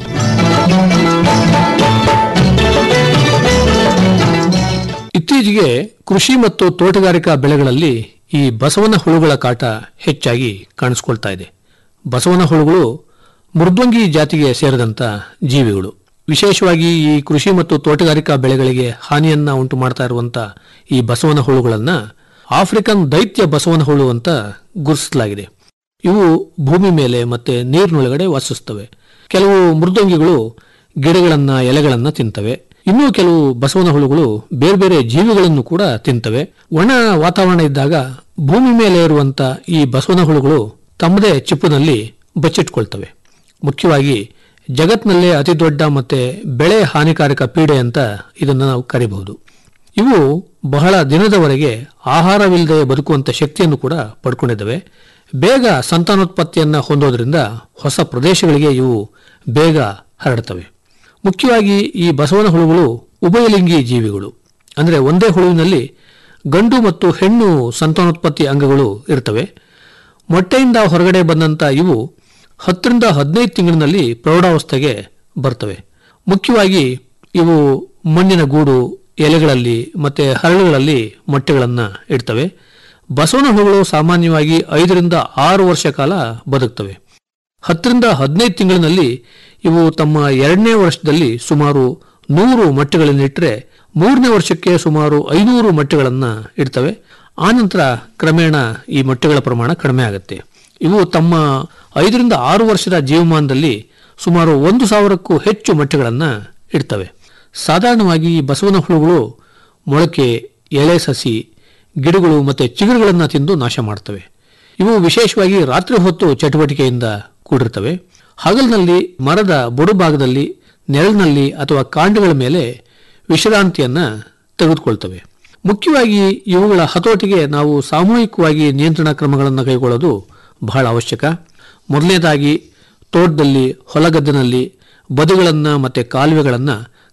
ಇತ್ತೀಚೆಗೆ ಕೃಷಿ ಮತ್ತು ತೋಟಗಾರಿಕಾ ಬೆಳೆಗಳಲ್ಲಿ ಈ ಬಸವನ ಹುಳುಗಳ ಕಾಟ ಹೆಚ್ಚಾಗಿ ಕಾಣಿಸ್ಕೊಳ್ತಾ ಇದೆ ಬಸವನ ಹುಳುಗಳು ಮೃದ್ವಂಗಿ ಜಾತಿಗೆ ಸೇರಿದಂತ ಜೀವಿಗಳು ವಿಶೇಷವಾಗಿ ಈ ಕೃಷಿ ಮತ್ತು ತೋಟಗಾರಿಕಾ ಬೆಳೆಗಳಿಗೆ ಹಾನಿಯನ್ನ ಉಂಟು ಮಾಡ್ತಾ ಇರುವಂತ ಈ ಬಸವನ ಹುಳುಗಳನ್ನ ಆಫ್ರಿಕನ್ ದೈತ್ಯ ಬಸವನ ಹುಳು ಅಂತ ಗುರುತಿಸಲಾಗಿದೆ ಇವು ಭೂಮಿ ಮೇಲೆ ಮತ್ತೆ ನೀರಿನೊಳಗಡೆ ವಾಸಿಸ್ತವೆ ಕೆಲವು ಮೃದ್ವಂಗಿಗಳು ಗಿಡಗಳನ್ನ ಎಲೆಗಳನ್ನ ತಿಂತವೆ ಇನ್ನೂ ಕೆಲವು ಬಸವನ ಹುಳುಗಳು ಬೇರೆ ಬೇರೆ ಜೀವಿಗಳನ್ನು ಕೂಡ ತಿಂತವೆ ಒಣ ವಾತಾವರಣ ಇದ್ದಾಗ ಭೂಮಿ ಮೇಲೆ ಇರುವಂತ ಈ ಬಸವನ ಹುಳುಗಳು ತಮ್ಮದೇ ಚಿಪ್ಪುನಲ್ಲಿ ಬಚ್ಚಿಟ್ಕೊಳ್ತವೆ ಮುಖ್ಯವಾಗಿ ಜಗತ್ನಲ್ಲೇ ಅತಿ ದೊಡ್ಡ ಮತ್ತೆ ಬೆಳೆ ಹಾನಿಕಾರಕ ಪೀಡೆ ಅಂತ ಇದನ್ನು ನಾವು ಕರಿಬಹುದು ಇವು ಬಹಳ ದಿನದವರೆಗೆ ಆಹಾರವಿಲ್ಲದೆ ಬದುಕುವಂತ ಶಕ್ತಿಯನ್ನು ಕೂಡ ಪಡ್ಕೊಂಡಿದ್ದಾವೆ ಬೇಗ ಸಂತಾನೋತ್ಪತ್ತಿಯನ್ನ ಹೊಂದೋದ್ರಿಂದ ಹೊಸ ಪ್ರದೇಶಗಳಿಗೆ ಇವು ಬೇಗ ಹರಡ್ತವೆ ಮುಖ್ಯವಾಗಿ ಈ ಬಸವನ ಹುಳುಗಳು ಉಭಯಲಿಂಗಿ ಜೀವಿಗಳು ಅಂದರೆ ಒಂದೇ ಹುಳುವಿನಲ್ಲಿ ಗಂಡು ಮತ್ತು ಹೆಣ್ಣು ಸಂತಾನೋತ್ಪತ್ತಿ ಅಂಗಗಳು ಇರ್ತವೆ ಮೊಟ್ಟೆಯಿಂದ ಹೊರಗಡೆ ಬಂದಂತ ಇವು ಹತ್ತರಿಂದ ಹದಿನೈದು ತಿಂಗಳಿನಲ್ಲಿ ಪ್ರೌಢಾವಸ್ಥೆಗೆ ಬರ್ತವೆ ಮುಖ್ಯವಾಗಿ ಇವು ಮಣ್ಣಿನ ಗೂಡು ಎಲೆಗಳಲ್ಲಿ ಮತ್ತೆ ಹರಳುಗಳಲ್ಲಿ ಮೊಟ್ಟೆಗಳನ್ನು ಇಡ್ತವೆ ಬಸವನ ಹುಳುಗಳು ಸಾಮಾನ್ಯವಾಗಿ ಐದರಿಂದ ಆರು ವರ್ಷ ಕಾಲ ಬದುಕ್ತವೆ ಹತ್ತರಿಂದ ಹದಿನೈದು ತಿಂಗಳಿನಲ್ಲಿ ಇವು ತಮ್ಮ ಎರಡನೇ ವರ್ಷದಲ್ಲಿ ಸುಮಾರು ನೂರು ಮೊಟ್ಟೆಗಳನ್ನಿಟ್ಟರೆ ಮೂರನೇ ವರ್ಷಕ್ಕೆ ಸುಮಾರು ಐನೂರು ಮೊಟ್ಟೆಗಳನ್ನು ಇಡ್ತವೆ ಆನಂತರ ಕ್ರಮೇಣ ಈ ಮೊಟ್ಟೆಗಳ ಪ್ರಮಾಣ ಕಡಿಮೆ ಆಗುತ್ತೆ ಇವು ತಮ್ಮ ಐದರಿಂದ ಆರು ವರ್ಷದ ಜೀವಮಾನದಲ್ಲಿ ಸುಮಾರು ಒಂದು ಸಾವಿರಕ್ಕೂ ಹೆಚ್ಚು ಮೊಟ್ಟೆಗಳನ್ನು ಇಡ್ತವೆ ಸಾಧಾರಣವಾಗಿ ಈ ಬಸವನ ಹುಳುಗಳು ಮೊಳಕೆ ಎಳೆ ಸಸಿ ಗಿಡಗಳು ಮತ್ತು ಚಿಗುರುಗಳನ್ನು ತಿಂದು ನಾಶ ಮಾಡ್ತವೆ ಇವು ವಿಶೇಷವಾಗಿ ರಾತ್ರಿ ಹೊತ್ತು ಚಟುವಟಿಕೆಯಿಂದ ಕೂಡಿರ್ತವೆ ಹಗಲಿನಲ್ಲಿ ಮರದ ಬುಡುಭಾಗದಲ್ಲಿ ನೆರಳಿನಲ್ಲಿ ಅಥವಾ ಕಾಂಡಗಳ ಮೇಲೆ ವಿಶ್ರಾಂತಿಯನ್ನ ತೆಗೆದುಕೊಳ್ತವೆ ಮುಖ್ಯವಾಗಿ ಇವುಗಳ ಹತೋಟಿಗೆ ನಾವು ಸಾಮೂಹಿಕವಾಗಿ ನಿಯಂತ್ರಣ ಕ್ರಮಗಳನ್ನು ಕೈಗೊಳ್ಳೋದು ಬಹಳ ಅವಶ್ಯಕ ಮೊದಲನೇದಾಗಿ ತೋಟದಲ್ಲಿ ಹೊಲಗದ್ದೆನಲ್ಲಿ ಬದುಗಳನ್ನು ಮತ್ತು ಕಾಲುವೆಗಳನ್ನು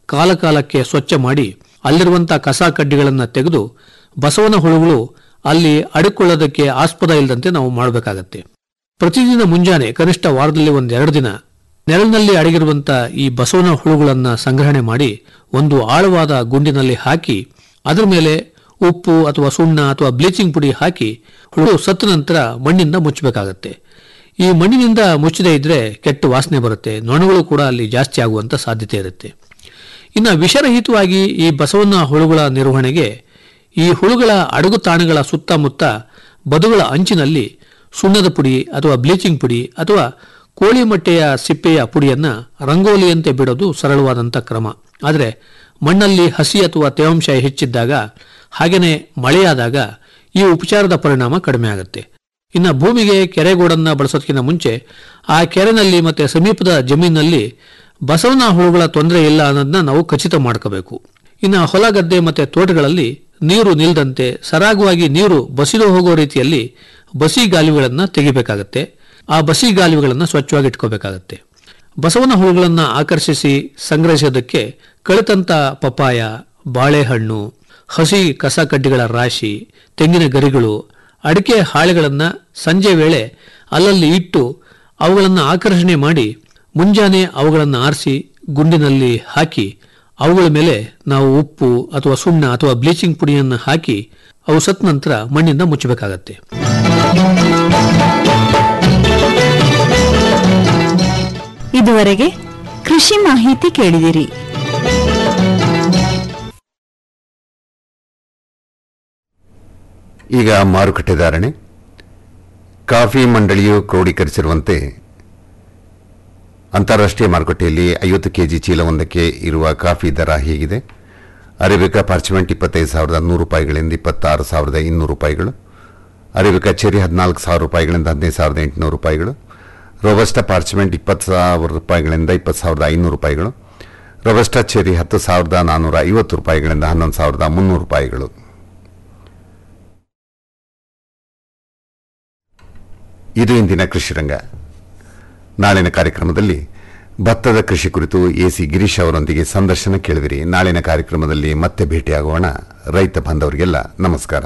ಕಾಲಕಾಲಕ್ಕೆ ಸ್ವಚ್ಛ ಮಾಡಿ ಅಲ್ಲಿರುವಂತಹ ಕಸ ಕಡ್ಡಿಗಳನ್ನು ತೆಗೆದು ಬಸವನ ಹುಳುಗಳು ಅಲ್ಲಿ ಅಡಿಕೊಳ್ಳೋದಕ್ಕೆ ಆಸ್ಪದ ಇಲ್ಲದಂತೆ ನಾವು ಮಾಡಬೇಕಾಗತ್ತೆ ಪ್ರತಿದಿನ ಮುಂಜಾನೆ ಕನಿಷ್ಠ ವಾರದಲ್ಲಿ ಒಂದೆರಡು ದಿನ ನೆರಳಿನಲ್ಲಿ ಅಡಗಿರುವಂತ ಈ ಬಸವನ ಹುಳುಗಳನ್ನ ಸಂಗ್ರಹಣೆ ಮಾಡಿ ಒಂದು ಆಳವಾದ ಗುಂಡಿನಲ್ಲಿ ಹಾಕಿ ಅದರ ಮೇಲೆ ಉಪ್ಪು ಅಥವಾ ಸುಣ್ಣ ಅಥವಾ ಬ್ಲೀಚಿಂಗ್ ಪುಡಿ ಹಾಕಿ ಹುಳು ಸತ್ತ ನಂತರ ಮಣ್ಣಿಂದ ಮುಚ್ಚಬೇಕಾಗತ್ತೆ ಈ ಮಣ್ಣಿನಿಂದ ಮುಚ್ಚದೇ ಇದ್ರೆ ಕೆಟ್ಟ ವಾಸನೆ ಬರುತ್ತೆ ನೊಣಗಳು ಕೂಡ ಅಲ್ಲಿ ಜಾಸ್ತಿ ಆಗುವಂತ ಸಾಧ್ಯತೆ ಇರುತ್ತೆ ಇನ್ನು ವಿಷರಹಿತವಾಗಿ ಈ ಬಸವನ ಹುಳುಗಳ ನಿರ್ವಹಣೆಗೆ ಈ ಹುಳುಗಳ ಅಡಗು ತಾಣಗಳ ಸುತ್ತಮುತ್ತ ಬದುಗಳ ಅಂಚಿನಲ್ಲಿ ಸುಣ್ಣದ ಪುಡಿ ಅಥವಾ ಬ್ಲೀಚಿಂಗ್ ಪುಡಿ ಅಥವಾ ಕೋಳಿ ಮೊಟ್ಟೆಯ ಸಿಪ್ಪೆಯ ಪುಡಿಯನ್ನ ರಂಗೋಲಿಯಂತೆ ಬಿಡೋದು ಸರಳವಾದಂಥ ಕ್ರಮ ಆದರೆ ಮಣ್ಣಲ್ಲಿ ಹಸಿ ಅಥವಾ ತೇವಾಂಶ ಹೆಚ್ಚಿದ್ದಾಗ ಹಾಗೆಯೇ ಮಳೆಯಾದಾಗ ಈ ಉಪಚಾರದ ಪರಿಣಾಮ ಕಡಿಮೆ ಆಗುತ್ತೆ ಇನ್ನು ಭೂಮಿಗೆ ಕೆರೆಗೋಡನ್ನ ಬಳಸೋದಕ್ಕಿಂತ ಮುಂಚೆ ಆ ಕೆರೆನಲ್ಲಿ ಮತ್ತೆ ಸಮೀಪದ ಜಮೀನಿನಲ್ಲಿ ಬಸವನ ಹುಳುಗಳ ತೊಂದರೆ ಇಲ್ಲ ಅನ್ನೋದನ್ನ ನಾವು ಖಚಿತ ಮಾಡ್ಕೋಬೇಕು ಇನ್ನು ಹೊಲ ಗದ್ದೆ ಮತ್ತೆ ತೋಟಗಳಲ್ಲಿ ನೀರು ನಿಲ್ದಂತೆ ಸರಾಗವಾಗಿ ನೀರು ಬಸಿದು ಹೋಗೋ ರೀತಿಯಲ್ಲಿ ಬಸಿ ಗಾಲಿಗಳನ್ನು ತೆಗಿಬೇಕಾಗತ್ತೆ ಆ ಬಸಿ ಗಾಲಿಗಳನ್ನು ಸ್ವಚ್ಛವಾಗಿ ಇಟ್ಕೋಬೇಕಾಗತ್ತೆ ಬಸವನ ಹುಳುಗಳನ್ನು ಆಕರ್ಷಿಸಿ ಸಂಗ್ರಹಿಸೋದಕ್ಕೆ ಕಳಿತಂತ ಪಪಾಯ ಬಾಳೆಹಣ್ಣು ಹಸಿ ಕಸ ಕಡ್ಡಿಗಳ ರಾಶಿ ತೆಂಗಿನ ಗರಿಗಳು ಅಡಿಕೆ ಹಾಳೆಗಳನ್ನು ಸಂಜೆ ವೇಳೆ ಅಲ್ಲಲ್ಲಿ ಇಟ್ಟು ಅವುಗಳನ್ನು ಆಕರ್ಷಣೆ ಮಾಡಿ ಮುಂಜಾನೆ ಅವುಗಳನ್ನು ಆರಿಸಿ ಗುಂಡಿನಲ್ಲಿ ಹಾಕಿ ಅವುಗಳ ಮೇಲೆ ನಾವು ಉಪ್ಪು ಅಥವಾ ಸುಣ್ಣ ಅಥವಾ ಬ್ಲೀಚಿಂಗ್ ಪುಡಿಯನ್ನು ಹಾಕಿ ಅವು ಸತ್ತ ನಂತರ ಮಣ್ಣಿಂದ ಮುಚ್ಚಬೇಕಾಗತ್ತೆ ಇದುವರೆಗೆ ಕೃಷಿ ಮಾಹಿತಿ ಕೇಳಿದಿರಿ ಈಗ ಮಾರುಕಟ್ಟೆ ಧಾರಣೆ ಕಾಫಿ ಮಂಡಳಿಯು ಕ್ರೋಢೀಕರಿಸಿರುವಂತೆ ಅಂತಾರಾಷ್ಟ್ರೀಯ ಮಾರುಕಟ್ಟೆಯಲ್ಲಿ ಐವತ್ತು ಕೆಜಿ ಚೀಲವೊಂದಕ್ಕೆ ಇರುವ ಕಾಫಿ ದರ ಹೀಗಿದೆ ಅರೇಬಿಕಾ ಪಾರ್ಚಮೆಂಟ್ ಇಪ್ಪತ್ತೈದು ಸಾವಿರದ ನೂರು ರೂಪಾಯಿಗಳಿಂದ ಇಪ್ಪತ್ತಾರು ಸಾವಿರದ ಇನ್ನೂರು ರೂಪಾಯಿಗಳು ಅರೇಬಿಕಾ ಚೆರಿ ಹದಿನಾಲ್ಕು ಸಾವಿರ ರೂಪಾಯಿಗಳಿಂದ ಹದಿನೈದು ಸಾವಿರದ ಎಂಟುನೂರು ರೂಪಾಯಿಗಳು ರೋಬಸ್ಟಾ ಪಾರ್ಚಮೆಂಟ್ ಇಪ್ಪತ್ತು ಸಾವಿರ ರೂಪಾಯಿಗಳಿಂದ ಇಪ್ಪತ್ತು ಸಾವಿರದ ಐನೂರು ರೂಪಾಯಿಗಳು ರೋಬಸ್ಟಾ ಚೆರಿ ಹತ್ತು ಸಾವಿರದ ನಾನ್ನೂರ ಐವತ್ತು ರೂಪಾಯಿಗಳಿಂದ ಹನ್ನೊಂದು ಸಾವಿರದ ಮುನ್ನೂರು ರೂಪಾಯಿಗಳು ಇದು ಇಂದಿನ ಕೃಷಿ ರಂಗ ನಾಳಿನ ಕಾರ್ಯಕ್ರಮದಲ್ಲಿ ಭತ್ತದ ಕೃಷಿ ಕುರಿತು ಎಸಿ ಗಿರೀಶ್ ಅವರೊಂದಿಗೆ ಸಂದರ್ಶನ ಕೇಳಿದಿರಿ ನಾಳಿನ ಕಾರ್ಯಕ್ರಮದಲ್ಲಿ ಮತ್ತೆ ಭೇಟಿಯಾಗೋಣ ರೈತ ಬಾಂಧವರಿಗೆಲ್ಲ ನಮಸ್ಕಾರ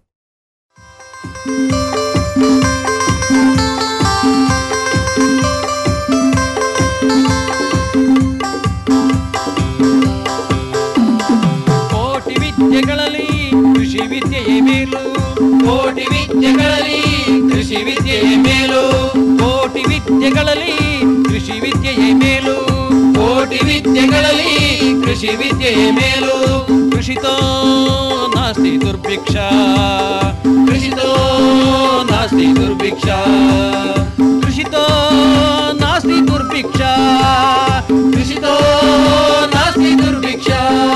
ಕೋಟಿ ವಿದ್ಯೆಗಳಲ್ಲಿ ಕೃಷಿ ವಿದ್ಯೆಯೇ ಮೇಲು ಕೋಟಿ ವಿದ್ಯೆಗಳಲ್ಲಿ ಕೃಷಿ ವಿದ್ಯೆಯೇ ಮೇಲು ಕೋಟಿ ವಿದ್ಯೆಗಳಲ್ಲಿ ಕೃಷಿ ವಿದ್ಯೆಯೇ ಮೇಲು ಕೋಟಿ ವಿದ್ಯೆಗಳಲ್ಲಿ ಕೃಷಿ ವಿದ್ಯೆಯೇ ಮೇಲು ಕೃಷಿತೋ ನಾಸ್ತಿ ದುರ್ಭಿಕ್ಷ ಕೃಷಿತೋ ನಾಸ್ತಿ ದುರ್ಭಿಕ್ಷ ಕೃಷಿತೋ ನಾಸ್ತಿ ದುರ್ಭಿಕ್ಷ ಕೃಷಿತೋ ನಾಸ್ತಿ ದುರ್ಭಿಕ್ಷ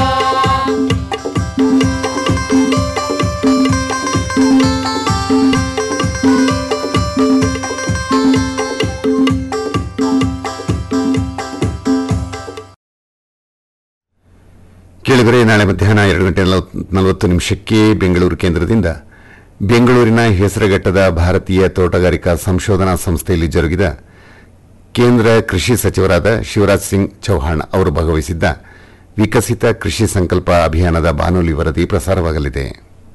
ಕೇಳಿದರೆ ನಾಳೆ ಮಧ್ಯಾಹ್ನ ಎರಡು ಗಂಟೆ ನಲವತ್- ನಲವತ್ತು ನಿಮಿಷಕ್ಕೆ ಬೆಂಗಳೂರು ಕೇಂದ್ರದಿಂದ ಬೆಂಗಳೂರಿನ ಹೆಸರುಘಟ್ಟದ ಭಾರತೀಯ ತೋಟಗಾರಿಕಾ ಸಂಶೋಧನಾ ಸಂಸ್ಥೆಯಲ್ಲಿ ಜರುಗಿದ ಕೇಂದ್ರ ಕೃಷಿ ಸಚಿವರಾದ ಶಿವರಾಜ್ ಸಿಂಗ್ ಚೌಹಾಣ್ ಅವರು ಭಾಗವಹಿಸಿದ್ದ ವಿಕಸಿತ ಕೃಷಿ ಸಂಕಲ್ಪ ಅಭಿಯಾನದ ಬಾನುಲಿ ವರದಿ ಪ್ರಸಾರವಾಗಲಿದೆ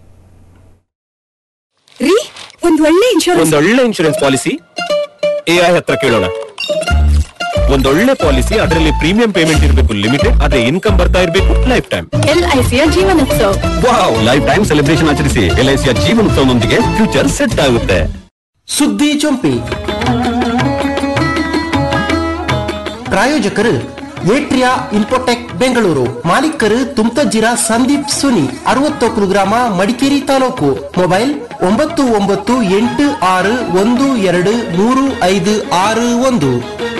ರೀ ಒಂದ್ ಒಳ್ಳೆ ಇನ್ಶೂರೆನ್ಸ್ ಒಂದೊಳ್ಳೆ ಇನ್ಶೂರೆನ್ಸ್ ಪಾಲಿಸಿ ಎಐ ಹತ್ರ ಕೇಳೋಣ ಒಂದೊಳ್ಳೆ ಪಾಲಿಸಿ ಅದರಲ್ಲಿ ಪ್ರೀಮಿಯಂ ಪೇಮೆಂಟ್ ಇರಬೇಕು ಲಿಮಿಟೆಡ್ ಅದೇ ಇನ್ಕಮ್ ಬರ್ತಾ ಇರಬೇಕು ಲೈಫ್ ಟೈಮ್ ಎಲ್ಐಸಿಯ Jeevanotsav wow life time celebration ಆಚರಿಸಿ ಎಲ್ಐಸಿಯ ಜೀವನೋತ್ಸವದೊಂದಿಗೆ ಫ್ಯೂಚರ್ ಸೆಟ್ ಆಗುತ್ತೆ ಸುದ್ದಿ ಜೊಂಪಿ ಪ್ರಾಯೋಜಕರು ಏಟ್ರಿಯಾ ಇನ್ಫೋಟೆಕ್ ಬೆಂಗಳೂರು ಮಾಲೀಕರು ತುಮ್ತಜ್ಜಿರ ಸಂದೀಪ್ ಸುನಿ ಅರವತ್ತೊಕ್ಕಲು ಗ್ರಾಮ ಮಡಿಕೇರಿ ತಾಲೂಕು ಮೊಬೈಲ್ ಒಂಬತ್ತು ಒಂಬತ್ತು ಎಂಟು ಆರು ಒಂದು ಎರಡು ಮೂರು ಐದು ಆರು ಒಂದು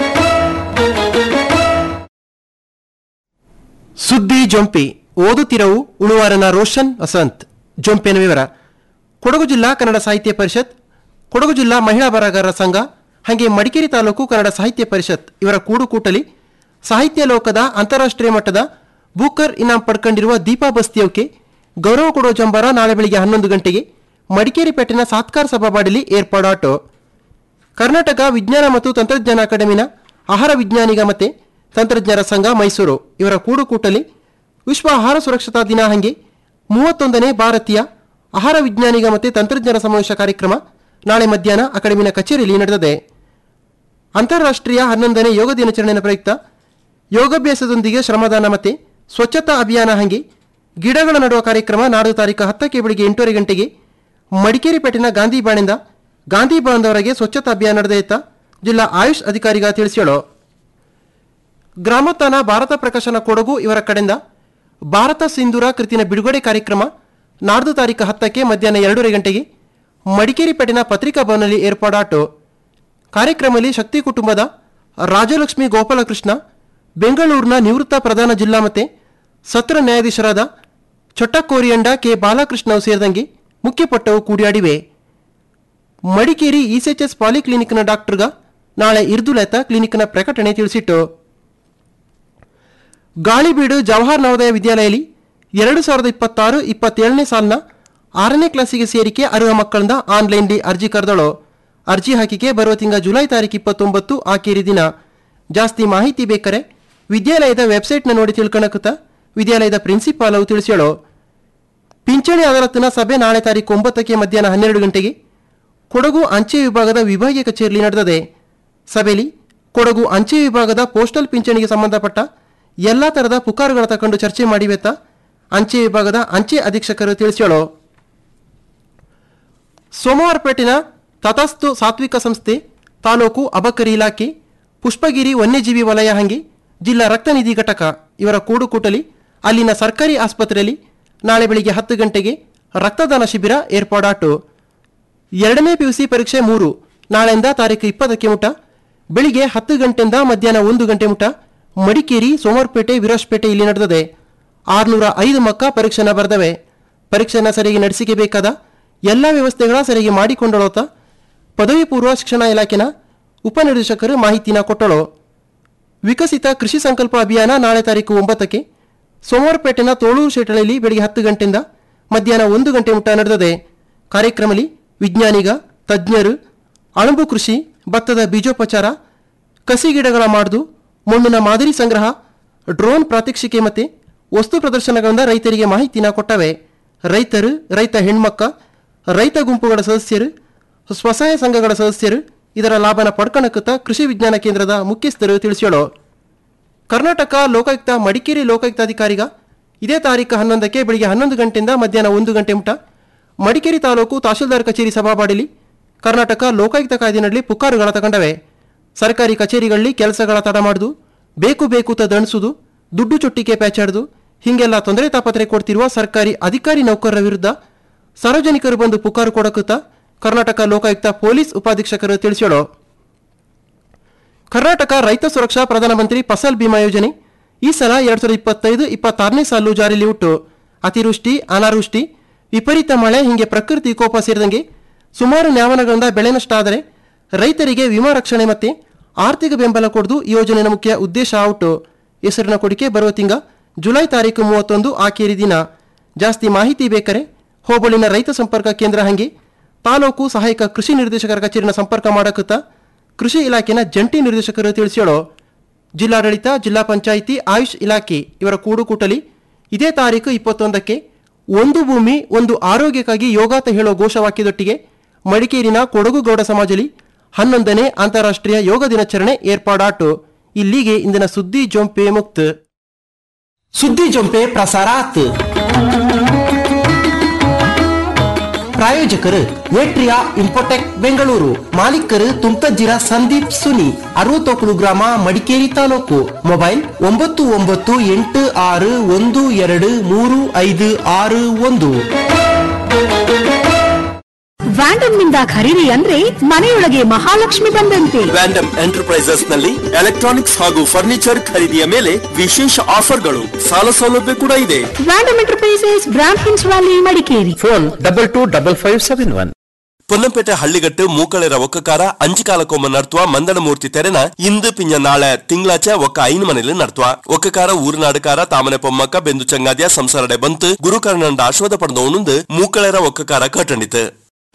ಸುದ್ದಿ ಜೊಂಪಿ ಓದುತ್ತಿರವು ಉಳುವಾರನ ರೋಷನ್ ವಸಂತ್ ಜೊಂಪಿನ ವಿವರ ಕೊಡಗು ಜಿಲ್ಲಾ ಕನ್ನಡ ಸಾಹಿತ್ಯ ಪರಿಷತ್ ಕೊಡಗು ಜಿಲ್ಲಾ ಮಹಿಳಾ ಬರಹಗಾರರ ಸಂಘ ಹಾಗೆ ಮಡಿಕೇರಿ ತಾಲೂಕು ಕನ್ನಡ ಸಾಹಿತ್ಯ ಪರಿಷತ್ ಇವರ ಕೂಡುಕೂಟಲಿ ಸಾಹಿತ್ಯ ಲೋಕದ ಅಂತಾರಾಷ್ಟ್ರೀಯ ಮಟ್ಟದ ಬೂಕರ್ ಇನಾಮ್ ಪಡ್ಕೊಂಡಿರುವ ದೀಪಾ ಬಸ್ತಿಯವಕ್ಕೆ ಗೌರವ ಕೊಡುವ ಜಂಬಾರ ನಾಳೆ ಬೆಳಿಗ್ಗೆ ಹನ್ನೊಂದು ಗಂಟೆಗೆ ಮಡಿಕೇರಿ ಪೇಟೆನ ಸಾತ್ಕಾರ್ ಸಭಾಬಾಡಿಲಿ ಏರ್ಪಾಡಾಟೋ ಕರ್ನಾಟಕ ವಿಜ್ಞಾನ ಮತ್ತು ತಂತ್ರಜ್ಞಾನ ಅಕಾಡೆಮಿನ ಆಹಾರ ವಿಜ್ಞಾನಿಗ ಮತ್ತೆ ತಂತ್ರಜ್ಞರ ಸಂಘ ಮೈಸೂರು ಇವರ ಕೂಡುಕೂಟಲಿ ವಿಶ್ವ ಆಹಾರ ಸುರಕ್ಷತಾ ದಿನ ಹಂಗೆ ಮೂವತ್ತೊಂದನೇ ಭಾರತೀಯ ಆಹಾರ ವಿಜ್ಞಾನಿಗ ಮತ್ತು ತಂತ್ರಜ್ಞರ ಸಮಾವೇಶ ಕಾರ್ಯಕ್ರಮ ನಾಳೆ ಮಧ್ಯಾಹ್ನ ಅಕಾಡೆಮಿನ ಕಚೇರಿಯಲ್ಲಿ ನಡೆದಿದೆ ಅಂತಾರಾಷ್ಟ್ರೀಯ ಹನ್ನೊಂದನೇ ಯೋಗ ದಿನಾಚರಣೆಯ ಪ್ರಯುಕ್ತ ಯೋಗಾಭ್ಯಾಸದೊಂದಿಗೆ ಶ್ರಮದಾನ ಮತ್ತು ಸ್ವಚ್ಛತಾ ಅಭಿಯಾನ ಹಂಗೆ ಗಿಡಗಳ ನಡುವ ಕಾರ್ಯಕ್ರಮ ನಾಡು ತಾರೀಕು ಹತ್ತಕ್ಕೆ ಬೆಳಿಗ್ಗೆ ಎಂಟೂವರೆ ಗಂಟೆಗೆ ಮಡಿಕೇರಿ ಪೇಟಿನ ಗಾಂಧಿ ಬಾಣಿಂದ ಗಾಂಧಿ ಬಾಂಧವರಿಗೆ ಸ್ವಚ್ಛತಾ ಅಭಿಯಾನ ನಡೆದೈತ ಜಿಲ್ಲಾ ಆಯುಷ್ ಅಧಿಕಾರಿಗ ತಿಳಿಸ್ಯಾಳು ಗ್ರಾಮೋತ್ಥಾನ ಭಾರತ ಪ್ರಕಾಶನ ಕೊಡಗು ಇವರ ಕಡೆಯಿಂದ ಭಾರತ ಸಿಂಧೂರ ಕೃತಿನ ಬಿಡುಗಡೆ ಕಾರ್ಯಕ್ರಮ ನಾಡ್ದು ತಾರೀಕು ಹತ್ತಕ್ಕೆ ಮಧ್ಯಾಹ್ನ ಎರಡೂವರೆ ಗಂಟೆಗೆ ಮಡಿಕೇರಿ ಪೇಟಿನ ಪತ್ರಿಕಾ ಭವನಲ್ಲಿ ಏರ್ಪಾಡಾಟು ಕಾರ್ಯಕ್ರಮದಲ್ಲಿ ಶಕ್ತಿ ಕುಟುಂಬದ ರಾಜಲಕ್ಷ್ಮಿ ಗೋಪಾಲಕೃಷ್ಣ ಬೆಂಗಳೂರಿನ ನಿವೃತ್ತ ಪ್ರಧಾನ ಜಿಲ್ಲಾ ಮತ್ತೆ ಸತ್ರ ನ್ಯಾಯಾಧೀಶರಾದ ಚೊಟ್ಟಕೋರಿಯಂಡ ಕೆ ಬಾಲಕೃಷ್ಣವು ಸೇರಿದಂಗೆ ಮುಖ್ಯಪಟ್ಟವು ಕೂಡಿಯಾಡಿವೆ ಮಡಿಕೇರಿ ಇಸಿಎಚ್ಎಸ್ ಪಾಲಿಕ್ಲಿನಿಕ್ನ ಡಾಕ್ಟರ್ಗ ನಾಳೆ ಇರ್ದುಲೆತ ಕ್ಲಿನಿಕ್ನ ಪ್ರಕಟಣೆ ತಿಳಿಸಿಟ್ಟು ಗಾಳಿಬೀಡು ಜವಾಹರ್ ನವೋದಯ ವಿದ್ಯಾಲಯದಲ್ಲಿ ಎರಡು ಸಾವಿರದ ಇಪ್ಪತ್ತಾರು ಇಪ್ಪತ್ತೇಳನೇ ಸಾಲಿನ ಆರನೇ ಕ್ಲಾಸಿಗೆ ಸೇರಿಕೆ ಅರ್ಹ ಮಕ್ಕಳಿಂದ ಆನ್ಲೈನ್ಲಿ ಅರ್ಜಿ ಕರೆದಳು ಅರ್ಜಿ ಹಾಕಿಕೆ ಬರುವ ತಿಂಗ ಜುಲೈ ತಾರೀಕು ಇಪ್ಪತ್ತೊಂಬತ್ತು ಆಕೇರಿ ದಿನ ಜಾಸ್ತಿ ಮಾಹಿತಿ ಬೇಕಾರೆ ವಿದ್ಯಾಲಯದ ವೆಬ್ಸೈಟ್ನ ನೋಡಿ ತಿಳ್ಕೊಳಕುತ್ತ ವಿದ್ಯಾಲಯದ ಪ್ರಿನ್ಸಿಪಾಲ್ ಅವು ತಿಳಿಸ್ಯಾಳು ಪಿಂಚಣಿ ಅದಾಲತ್ನ ಸಭೆ ನಾಳೆ ತಾರೀಕು ಒಂಬತ್ತಕ್ಕೆ ಮಧ್ಯಾಹ್ನ ಹನ್ನೆರಡು ಗಂಟೆಗೆ ಕೊಡಗು ಅಂಚೆ ವಿಭಾಗದ ವಿಭಾಗೀಯ ಕಚೇರಿಯಲ್ಲಿ ನಡೆದಿದೆ ಸಭೆಯಲ್ಲಿ ಕೊಡಗು ಅಂಚೆ ವಿಭಾಗದ ಪೋಸ್ಟಲ್ ಪಿಂಚಣಿಗೆ ಸಂಬಂಧಪಟ್ಟ ಎಲ್ಲ ಥರದ ಪುಕಾರುಗಳ ತಕೊಂಡು ಚರ್ಚೆ ಮಾಡಿವೆತ್ತ ಅಂಚೆ ವಿಭಾಗದ ಅಂಚೆ ಅಧೀಕ್ಷಕರು ತಿಳಿಸ್ಯಾಳು ಸೋಮವಾರಪೇಟಿನ ತಥಾಸ್ತು ಸಾತ್ವಿಕ ಸಂಸ್ಥೆ ತಾಲೂಕು ಅಬಕರಿ ಇಲಾಖೆ ಪುಷ್ಪಗಿರಿ ವನ್ಯಜೀವಿ ವಲಯ ಹಂಗೆ ಜಿಲ್ಲಾ ರಕ್ತನಿಧಿ ಘಟಕ ಇವರ ಕೂಡುಕೂಟಲಿ ಅಲ್ಲಿನ ಸರ್ಕಾರಿ ಆಸ್ಪತ್ರೆಯಲ್ಲಿ ನಾಳೆ ಬೆಳಿಗ್ಗೆ ಹತ್ತು ಗಂಟೆಗೆ ರಕ್ತದಾನ ಶಿಬಿರ ಏರ್ಪಾಡಾಟು ಎರಡನೇ ಪಿಯುಸಿ ಪರೀಕ್ಷೆ ಮೂರು ನಾಳೆಯಿಂದ ತಾರೀಕು ಇಪ್ಪತ್ತಕ್ಕೆ ಮುಟ ಬೆಳಿಗ್ಗೆ ಹತ್ತು ಗಂಟೆಯಿಂದ ಮಧ್ಯಾಹ್ನ ಒಂದು ಗಂಟೆ ಮುಟ ಮಡಿಕೇರಿ ಸೋಮವಾರಪೇಟೆ ವಿರಾಜ್ಪೇಟೆ ಇಲ್ಲಿ ನಡೆದಿದೆ ಆರುನೂರ ಐದು ಮಕ್ಕ ಪರೀಕ್ಷೆನ ಬರೆದವೆ ಪರೀಕ್ಷೆನ ಸರಿಯಾಗಿ ನಡೆಸಿಕೆ ಬೇಕಾದ ಎಲ್ಲ ವ್ಯವಸ್ಥೆಗಳ ಸರಿಯಾಗಿ ಮಾಡಿಕೊಂಡಳೋತ ಪದವಿ ಪೂರ್ವ ಶಿಕ್ಷಣ ಇಲಾಖೆನ ಉಪನಿರ್ದೇಶಕರು ಮಾಹಿತಿನ ಕೊಟ್ಟಳು ವಿಕಸಿತ ಕೃಷಿ ಸಂಕಲ್ಪ ಅಭಿಯಾನ ನಾಳೆ ತಾರೀಕು ಒಂಬತ್ತಕ್ಕೆ ಸೋಮವಾರಪೇಟೆನ ತೋಳೂರು ಶೆಟ್ಟಳಲ್ಲಿ ಬೆಳಿಗ್ಗೆ ಹತ್ತು ಗಂಟೆಯಿಂದ ಮಧ್ಯಾಹ್ನ ಒಂದು ಗಂಟೆ ಮುಟ ನಡೆದಿದೆ ಕಾರ್ಯಕ್ರಮದಲ್ಲಿ ವಿಜ್ಞಾನಿಗ ತಜ್ಞರು ಅಣಬು ಕೃಷಿ ಭತ್ತದ ಬೀಜೋಪಚಾರ ಕಸಿ ಗಿಡಗಳ ಮಾಡುದು ಮಣ್ಣಿನ ಮಾದರಿ ಸಂಗ್ರಹ ಡ್ರೋನ್ ಪ್ರಾತ್ಯಕ್ಷಿಕೆ ಮತ್ತು ವಸ್ತು ಪ್ರದರ್ಶನಗಳಿಂದ ರೈತರಿಗೆ ಮಾಹಿತಿನ ಕೊಟ್ಟವೆ ರೈತರು ರೈತ ಹೆಣ್ಮಕ್ಕ ರೈತ ಗುಂಪುಗಳ ಸದಸ್ಯರು ಸ್ವಸಹಾಯ ಸಂಘಗಳ ಸದಸ್ಯರು ಇದರ ಲಾಭನ ಪಡ್ಕಣಕುತ್ತ ಕೃಷಿ ವಿಜ್ಞಾನ ಕೇಂದ್ರದ ಮುಖ್ಯಸ್ಥರು ತಿಳಿಸ್ಯಾಳು ಕರ್ನಾಟಕ ಲೋಕಾಯುಕ್ತ ಮಡಿಕೇರಿ ಲೋಕಾಯುಕ್ತಾಧಿಕಾರಿಗ ಇದೇ ತಾರೀಕು ಹನ್ನೊಂದಕ್ಕೆ ಬೆಳಿಗ್ಗೆ ಹನ್ನೊಂದು ಗಂಟೆಯಿಂದ ಮಧ್ಯಾಹ್ನ ಒಂದು ಗಂಟೆ ಮುಟ ಮಡಿಕೇರಿ ತಾಲೂಕು ತಹಶೀಲ್ದಾರ್ ಕಚೇರಿ ಸಭಾಬಾಡಿಲಿ ಕರ್ನಾಟಕ ಲೋಕಾಯುಕ್ತ ಕಾಯ್ದೆನಲ್ಲಿ ಪುಕಾರುಗಳ ತಗೊಂಡವೆ ಸರ್ಕಾರಿ ಕಚೇರಿಗಳಲ್ಲಿ ಕೆಲಸಗಳ ತಡ ಮಾಡುದು ಬೇಕು ಬೇಕು ತ ದಣಿಸುದು ದುಡ್ಡು ಚುಟ್ಟಿಗೆ ಪ್ಯಾಚಾಡುದು ಹೀಗೆಲ್ಲ ತೊಂದರೆ ತಾಪತ್ರೆ ಕೊಡ್ತಿರುವ ಸರ್ಕಾರಿ ಅಧಿಕಾರಿ ನೌಕರರ ವಿರುದ್ಧ ಸಾರ್ವಜನಿಕರು ಬಂದು ಪುಕಾರು ಕೊಡಕುತ್ತ ಕರ್ನಾಟಕ ಲೋಕಾಯುಕ್ತ ಪೊಲೀಸ್ ಉಪಾಧೀಕ್ಷಕರು ತಿಳಿಸ್ಯಾಳು ಕರ್ನಾಟಕ ರೈತ ಸುರಕ್ಷಾ ಪ್ರಧಾನಮಂತ್ರಿ ಫಸಲ್ ಬಿಮಾ ಯೋಜನೆ ಈ ಸಲ ಎರಡ್ ಸಾವಿರದ ಇಪ್ಪತ್ತೈದು ಇಪ್ಪತ್ತಾರನೇ ಸಾಲು ಜಾರಿಯಲ್ಲಿ ಉಂಟು ಅತಿವೃಷ್ಟಿ ಅನಾವೃಷ್ಟಿ ವಿಪರೀತ ಮಳೆ ಹೀಗೆ ಪ್ರಕೃತಿ ಕೋಪ ಸೇರಿದಂಗೆ ಸುಮಾರು ನ್ಯಾವನಗಳಿಂದ ಬೆಳೆ ನಷ್ಟ ಆದರೆ ರೈತರಿಗೆ ವಿಮಾ ರಕ್ಷಣೆ ಮತ್ತೆ ಆರ್ಥಿಕ ಬೆಂಬಲ ಕೊಡುವುದು ಈ ಯೋಜನೆಯ ಮುಖ್ಯ ಉದ್ದೇಶ ಔಟು ಹೆಸರಿನ ಕೊಡಿಕೆ ಬರುವ ತಿಂಗ ಜುಲೈ ತಾರೀಕು ಮೂವತ್ತೊಂದು ಆಕೇರಿ ದಿನ ಜಾಸ್ತಿ ಮಾಹಿತಿ ಬೇಕಾರೆ ಹೋಬಳಿನ ರೈತ ಸಂಪರ್ಕ ಕೇಂದ್ರ ಹಂಗೆ ತಾಲೂಕು ಸಹಾಯಕ ಕೃಷಿ ನಿರ್ದೇಶಕರ ಕಚೇರಿನ ಸಂಪರ್ಕ ಮಾಡಕುತ್ತ ಕೃಷಿ ಇಲಾಖೆನ ಜಂಟಿ ನಿರ್ದೇಶಕರು ತಿಳಿಸ್ಯಾಳು ಜಿಲ್ಲಾಡಳಿತ ಜಿಲ್ಲಾ ಪಂಚಾಯಿತಿ ಆಯುಷ್ ಇಲಾಖೆ ಇವರ ಕೂಡುಕೂಟಲಿ ಇದೇ ತಾರೀಕು ಇಪ್ಪತ್ತೊಂದಕ್ಕೆ ಒಂದು ಭೂಮಿ ಒಂದು ಆರೋಗ್ಯಕ್ಕಾಗಿ ಯೋಗಾತ ಹೇಳೋ ಘೋಷವಾಕ್ಯದೊಟ್ಟಿಗೆ ಮಡಿಕೇರಿನ ಕೊಡಗು ಗೌಡ ಸಮಾಜಲಿ ಹನ್ನೊಂದನೇ ಅಂತಾರಾಷ್ಟ್ರೀಯ ಯೋಗ ದಿನಾಚರಣೆ ಏರ್ಪಾಡಾಟು ಇಲ್ಲಿಗೆ ಇಂದಿನ ಸುದ್ದಿ ಜೊಂಪೆ ಮುಕ್ತ ಸುದ್ದಿ ಜೊಂಪೆ ಪ್ರಸಾರಾತ್ ಪ್ರಾಯೋಜಕರು ಏಟ್ರಿಯಾ ಇಂಪೋಟೆಕ್ ಬೆಂಗಳೂರು ಮಾಲೀಕರು ತುಮ್ತಜ್ಜಿರ ಸಂದೀಪ್ ಸುನಿ ಅರವತ್ತೊಕ್ಕಲು ಗ್ರಾಮ ಮಡಿಕೇರಿ ತಾಲೂಕು ಮೊಬೈಲ್ ಒಂಬತ್ತು ಒಂಬತ್ತು ಎಂಟು ಆರು ಒಂದು ಎರಡು ಮೂರು ಐದು ಆರು ಒಂದು ವ್ಯಾಂಡಮ್ ನಿಂದ ಖರೀದಿ ಅಂದ್ರೆ ಮನೆಯೊಳಗೆ ಮಹಾಲಕ್ಷ್ಮಿ ಬಂದಂತೆ ವ್ಯಾಂಡಮ್ ಎಂಟರ್ಪ್ರೈಸಸ್ ನಲ್ಲಿ ಎಲೆಕ್ಟ್ರಾನಿಕ್ಸ್ ಹಾಗೂ ಫರ್ನಿಚರ್ ಖರೀದಿಯ ಮೇಲೆ ವಿಶೇಷ ಆಫರ್ಗಳು ಸಾಲ ಸೌಲಭ್ಯ ಕೂಡ ಇದೆ ವ್ಯಾಂಡಮ್ ಎಂಟರ್ಪ್ರೈಸಸ್ ಬ್ರಾಂಡ್ ಹಿನ್ಸ್ valley Madikeri phone double two double five seven one Ponnampet ಹಳ್ಳಿಗಟ್ಟು ಮೂಕಳೆರ ಒಕ್ಕಕಾರ ಅಂಚಿಕಾಲಕೊಮ್ಮ ನಡ್ತುವ ಮಂದಳಮೂರ್ತಿ ತೆರೆನ ಇಂದು ಪಿಂಜ ನಾಳೆ ತಿಂಗಳಾಚೆ ಒಕ್ಕ ಐನು ಮನೇಲಿ ನಡ್ತುವ ಒಕ್ಕಕಾರ ಊರಿನಾಡುಕಾರ ತಾಮನೆ ಪೊಮ್ಮಕ್ಕ ಬೆಂದು ಚಂಗಾದಿಯ ಸಂಸಾರಡೆ ಬಂತು ಗುರುಕರ್ಣಂಡ ಆಶ್ವಾದ ಪಡೆದವನುಂದು ಮೂಕಳೆರ ಒಕ್ಕಕಾರ ಕಟ್ಟಂಡಿತು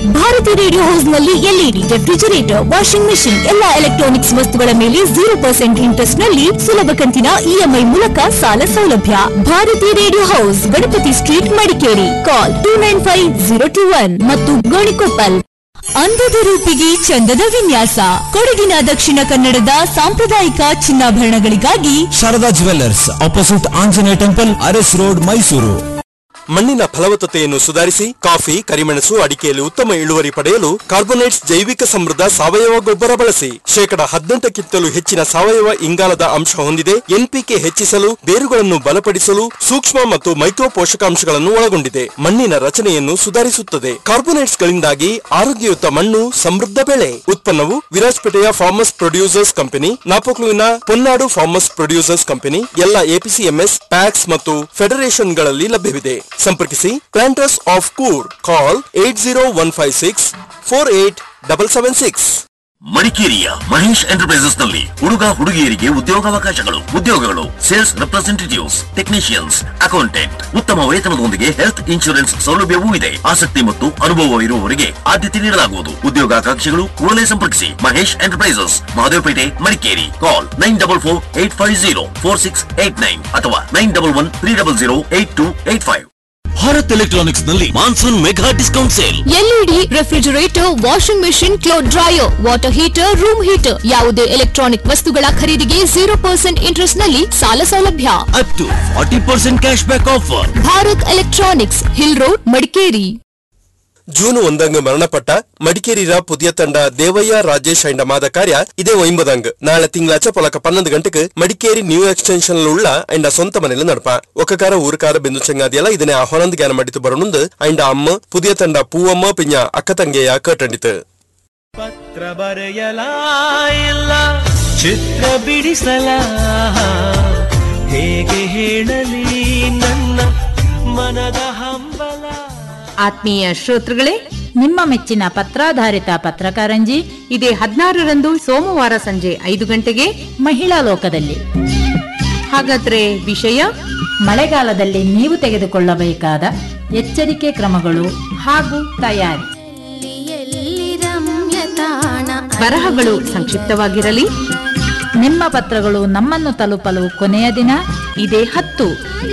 ಭಾರತಿ ರೇಡಿಯೋ ಹೌಸ್ ನಲ್ಲಿ ಎಲ್ಇಡಿ ರೆಫ್ರಿಜರೇಟರ್ ವಾಷಿಂಗ್ ಮೆಷಿನ್ ಎಲ್ಲಾ ಎಲೆಕ್ಟ್ರಾನಿಕ್ಸ್ ವಸ್ತುಗಳ ಮೇಲೆ ಜೀರೋ ಪರ್ಸೆಂಟ್ ಇಂಟ್ರೆಸ್ಟ್ ನಲ್ಲಿ ಸುಲಭ ಕಂತಿನ ಇಎಂಐ ಮೂಲಕ ಸಾಲ ಸೌಲಭ್ಯ Bharati radio house Ganapathi street Madikeri call two nine five zero two one ಮತ್ತು ಗೋಣಿಕೊಪ್ಪಲ್ ಅಂದದ ರೂಪಿಗೆ ಚಂದದ ವಿನ್ಯಾಸ ಕೊಡಗಿನ ದಕ್ಷಿಣ ಕನ್ನಡದ ಸಾಂಪ್ರದಾಯಿಕ ಚಿನ್ನಾಭರಣಗಳಿಗಾಗಿ Sharada jewellers opposite Anjaneya temple Aras road Mysuru ಮಣ್ಣಿನ ಫಲವತ್ತತೆಯನ್ನು ಸುಧಾರಿಸಿ ಕಾಫಿ ಕರಿಮೆಣಸು ಅಡಿಕೆಯಲ್ಲಿ ಉತ್ತಮ ಇಳುವರಿ ಪಡೆಯಲು ಕಾರ್ಬೋನೇಟ್ಸ್ ಜೈವಿಕ ಸಮೃದ್ಧ ಸಾವಯವ ಗೊಬ್ಬರ ಬಳಸಿ ಶೇಕಡ ಹದಿನೆಂಟಕ್ಕಿಂತಲೂ ಹೆಚ್ಚಿನ ಸಾವಯವ ಇಂಗಾಲದ ಅಂಶ ಹೊಂದಿದೆ ಎನ್ಪಿಕೆ ಹೆಚ್ಚಿಸಲು ಬೇರುಗಳನ್ನು ಬಲಪಡಿಸಲು ಸೂಕ್ಷ್ಮ ಮತ್ತು ಮೈಕ್ರೋ ಪೋಷಕಾಂಶಗಳನ್ನು ಒಳಗೊಂಡಿದೆ ಮಣ್ಣಿನ ರಚನೆಯನ್ನು ಸುಧಾರಿಸುತ್ತದೆ ಕಾರ್ಬೋನೇಟ್ಸ್ ಗಳಿಂದಾಗಿ ಆರೋಗ್ಯಯುತ ಮಣ್ಣು ಸಮೃದ್ಧ ಬೆಳೆ ಉತ್ಪನ್ನವು ವಿರಾಜಪೇಟೆಯ ಫಾರ್ಮರ್ಸ್ ಪ್ರೊಡ್ಯೂಸರ್ಸ್ ಕಂಪನಿ ನಾಪೋಕ್ಲುವಿನ ಪೊನ್ನಾಡು ಫಾರ್ಮರ್ಸ್ ಪ್ರೊಡ್ಯೂಸರ್ಸ್ ಕಂಪನಿ ಎಲ್ಲ ಎಪಿಸಿಎಂಎಸ್ ಪ್ಯಾಕ್ಸ್ ಮತ್ತು ಫೆಡರೇಷನ್ಗಳಲ್ಲಿ ಲಭ್ಯವಿದೆ ಸಂಪರ್ಕಿಸಿ planters of Coorg call eight zero one five six four eight double seven six ಮಡಿಕೇರಿಯ ಮಹೇಶ್ ಎಂಟರ್ಪ್ರೈಸಸ್ ನಲ್ಲಿ ಹುಡುಗ ಹುಡುಗಿಯರಿಗೆ ಉದ್ಯೋಗಾವಕಾಶಗಳು ಉದ್ಯೋಗಗಳು ಸೇಲ್ಸ್ ರೆಪ್ರೆಸೆಂಟೇಟಿವ್ಸ್ ಟೆಕ್ನಿಷಿಯನ್ಸ್ ಅಕೌಂಟೆಂಟ್ ಉತ್ತಮ ವೇತನದೊಂದಿಗೆ ಹೆಲ್ತ್ ಇನ್ಶೂರೆನ್ಸ್ ಸೌಲಭ್ಯವೂ ಇದೆ ಆಸಕ್ತಿ ಮತ್ತು ಅನುಭವ ಇರುವವರಿಗೆ ಆದ್ಯತೆ ನೀಡಲಾಗುವುದು ಉದ್ಯೋಗಾಕಾಂಕ್ಷಿಗಳು ಕೂಡಲೇ ಸಂಪರ್ಕಿಸಿ Mahesh enterprises Mahadevapete Madikeri call nine double four eight five zero four six eight nine ಅಥವಾ nine double one three double zero eight two eight five Bharat electronics ನಲ್ಲಿ monsoon mega discount sale LED refrigerator washing machine cloth dryer water heater room heater ಯಾವುದೇ ಎಲೆಕ್ಟ್ರಾನಿಕ್ ವಸ್ತುಗಳ ಖರೀದಿಗೆ ಜೀರೋ ಪರ್ಸೆಂಟ್ ಇಂಟ್ರೆಸ್ಟ್ ನಲ್ಲಿ ಸಾಲ ಸೌಲಭ್ಯ up to forty percent cash back offer Bharat electronics hill road Madikeri June ಒಂದಂಗ್ ಮರಣಪಟ್ಟ ಮಡಿಕೇರಿರ ಪುದಿಯ ತಂಡ ದೇವಯ್ಯ ರಾಜೇಶ್ ಐಂಡ ಮಾದ ಕಾರ್ಯ ಇದೇ ಒಂಬದಂಗ್ ನಾಳೆ ತಿಂಗಳಾಚ ಪೊಲಕ ಪನ್ನೊಂದು ಗಂಟೆಗೆ ಮಡಿಕೇರಿ ನ್ಯೂ ಎಕ್ಸ್ಟೆನ್ಷನ್ ಉಳ್ಳ ಐಂಡ ಸ್ವಂತ ಮನೆಯಲ್ಲಿ ನಡಪ ಒಕ್ಕಕಾರ ಊರುಕಾರ ಬೆಂದು ಚಂಗಾದಿಯಲ್ಲ ಇದನ್ನೇ ಆಹ್ವಾನದ ಜ್ಞಾನ ಮಡಿತು ಬರನುಂದು ಐಂಡ ಅಮ್ಮ ಪುದಿಯ ತಂಡ ಪೂವಮ್ಮ ಪಿಂಜ ಅಕ್ಕ ತಂಗೆಯ ಕಟ್ಟಂಡಿತು ಪತ್ರ ಬರೆಯಲ ಇಲ್ಲ ಚಿತ್ರ ಬಿಡಿಸಲ ಹೇಗೆ ಹೇಳಲಿ ನನ್ನ ಮನದ ಹಂಬಲ ಆತ್ಮೀಯ ಶ್ರೋತೃಗಳೇ ನಿಮ್ಮ ಮೆಚ್ಚಿನ ಪತ್ರಾಧಾರಿತ ಪತ್ರಕಾರಂಜಿ ಇದೇ ಹದಿನಾರರಂದು ಸೋಮವಾರ ಸಂಜೆ ಐದು ಗಂಟೆಗೆ ಮಹಿಳಾ ಲೋಕದಲ್ಲಿ ಹಾಗಾದ್ರೆ ವಿಷಯ ಮಳೆಗಾಲದಲ್ಲಿ ನೀವು ತೆಗೆದುಕೊಳ್ಳಬೇಕಾದ ಎಚ್ಚರಿಕೆ ಕ್ರಮಗಳು ಹಾಗೂ ತಯಾರಿ ಬರಹಗಳು ಸಂಕ್ಷಿಪ್ತವಾಗಿರಲಿ ನಿಮ್ಮ ಪತ್ರಗಳು ನಮ್ಮನ್ನು ತಲುಪಲು ಕೊನೆಯ ದಿನ ಇದೇ ಹತ್ತು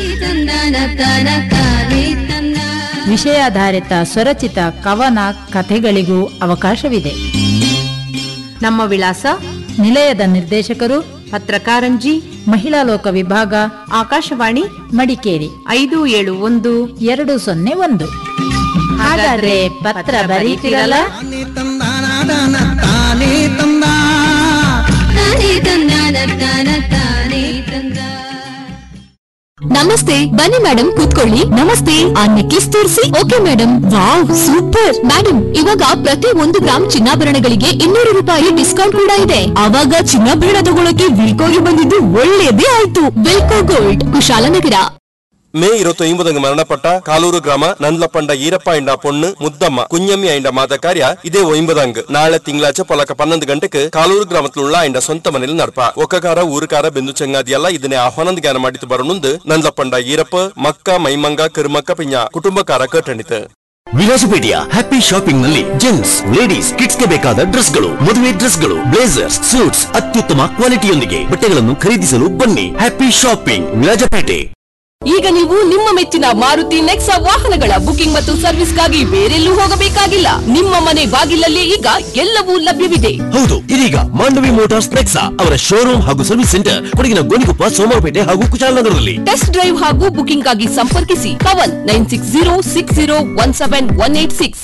ವಿಷಯಾಧಾರಿತ ಸ್ವರಚಿತ ಕವನ ಕಥೆಗಳಿಗೂ ಅವಕಾಶವಿದೆ ನಮ್ಮ ವಿಳಾಸ ನಿಲಯದ ನಿರ್ದೇಶಕರು ಪತ್ರಕಾರಂಜಿ ಮಹಿಳಾ ಲೋಕ ವಿಭಾಗ ಆಕಾಶವಾಣಿ ಮಡಿಕೇರಿ ಐದು ಏಳು ಒಂದು ಎರಡು ಸೊನ್ನೆ ಒಂದು ಹಾಗಾದ್ರೆ ಪತ್ರ ಬರೀತಿರಲ್ಲ ನಮಸ್ತೆ ಬನ್ನಿ ಮೇಡಮ್ ಕೂತ್ಕೊಳ್ಳಿ ನಮಸ್ತೆ ಆ ನೆಕ್ಲೆಸ್ ತೋರಿಸಿ okay madam wow super madam ಇವಾಗ ಪ್ರತಿ ಒಂದು ಗ್ರಾಮ್ ಚಿನ್ನಾಭರಣಗಳಿಗೆ ಇನ್ನೂರು ರೂಪಾಯಿ ಡಿಸ್ಕೌಂಟ್ ಕೂಡ ಇದೆ ಅವಾಗ ಚಿನ್ನಾಭರಣ ತಗೊಳಕ್ಕೆ ವಿಲ್ಕೋಗೆ ಬಂದಿದ್ದು ಒಳ್ಳೇದೇ ಆಯ್ತು ವಿಲ್ಕೋ ಗೋಲ್ಡ್ ಕುಶಾಲನಗರ ಮೇ ഇരുപത്തി ഒമ്പതങ്ങ് മരണപ്പെട്ട കാലൂർ ഗ്രാമ നന്ദലപ്പണ്ട ഈരപ്പ ಐಂಡ പൊണ്ണ് മുద్దമ്മ കുഞ്ഞമ്മി ಐಂಡ ಮಾದ ಕಾರ್ಯ ಇದೇ ಒಂಬದಂಗ್ ನಾಳೆ ತಿಂಗಳಾಚ ಪೊಲಕ ಪನ್ನೊಂದು ಗಂಟೆಗೆ ಕಾಲೂರು ಗ್ರಾಮത്തിലുള്ള ಐಂಡ ಸ್ವಂತ ಮನೇಲಿ ನಡಪ ಒಕ್ಕಕಾರ ಊರುಕಾರ ಬೆಂದು ಚಂಗಾದಿಯಲ್ಲ ಇದನ್ನೇ ಆಹ್ವಾನದ ಜ್ಞಾನ ಮಾಡಿತು ಬರನುಂದು ನಂದಲಪ್ಪಂಡ ಈರಪ್ಪ ಮಕ್ಕ ಮೈಮಂಗ ಕಿರುಮಕ್ಕ ಪಿಂಜ ಕುಟುಂಬಕಾರ ಕಟ್ಟಣಿತು ವಿಲಾಸಪೇಟೆಯ ಹ್ಯಾಪಿ ಶಾಪಿಂಗ್ ನಲ್ಲಿ ಜೆಂಟ್ಸ್ ಲೇಡೀಸ್ ಕಿಡ್ಸ್ ಗೆ ಬೇಕಾದ ಡ್ರೆಸ್ ಗಳು ಮದುವೆ ಡ್ರೆಸ್ ಗಳು ಬ್ಲೇಸರ್ಸ್ ಸೂಟ್ಸ್ ಅತ್ಯುತ್ತಮ ಕ್ವಾಲಿಟಿಯೊಂದಿಗೆ ಬಟ್ಟೆಗಳನ್ನು ಖರೀದಿಸಲು ಬನ್ನಿ ಹ್ಯಾಪಿ ಶಾಪಿಂಗ್ ವಿರಾಜಪೇಟೆ ಈಗ ನೀವು ನಿಮ್ಮ ಮೆಚ್ಚಿನ ಮಾರುತಿ ನೆಕ್ಸಾ ವಾಹನಗಳ ಬುಕಿಂಗ್ ಮತ್ತು ಸರ್ವಿಸ್ಗಾಗಿ ಬೇರೆಲ್ಲೂ ಹೋಗಬೇಕಾಗಿಲ್ಲ ನಿಮ್ಮ ಮನೆ ಬಾಗಿಲಲ್ಲಿ ಈಗ ಎಲ್ಲವೂ ಲಭ್ಯವಿದೆ ಹೌದು ಇದೀಗ ಮಾಂಡವಿ ಮೋಟಾರ್ಸ್ ನೆಕ್ಸಾ ಅವರ ಶೋರೂಮ್ ಹಾಗೂ ಸರ್ವಿಸ್ ಸೆಂಟರ್ ಕೊಡಗಿನ ಗೋಣಿಕೊಪ್ಪ ಸೋಮವಾರಪೇಟೆ ಹಾಗೂ ಕುಶಾಲನಗರದಲ್ಲಿ ಟೆಸ್ಟ್ ಡ್ರೈವ್ ಹಾಗೂ ಬುಕಿಂಗ್ ಆಗಿ ಸಂಪರ್ಕಿಸಿ Kavan nine six zero six zero one seven one eight six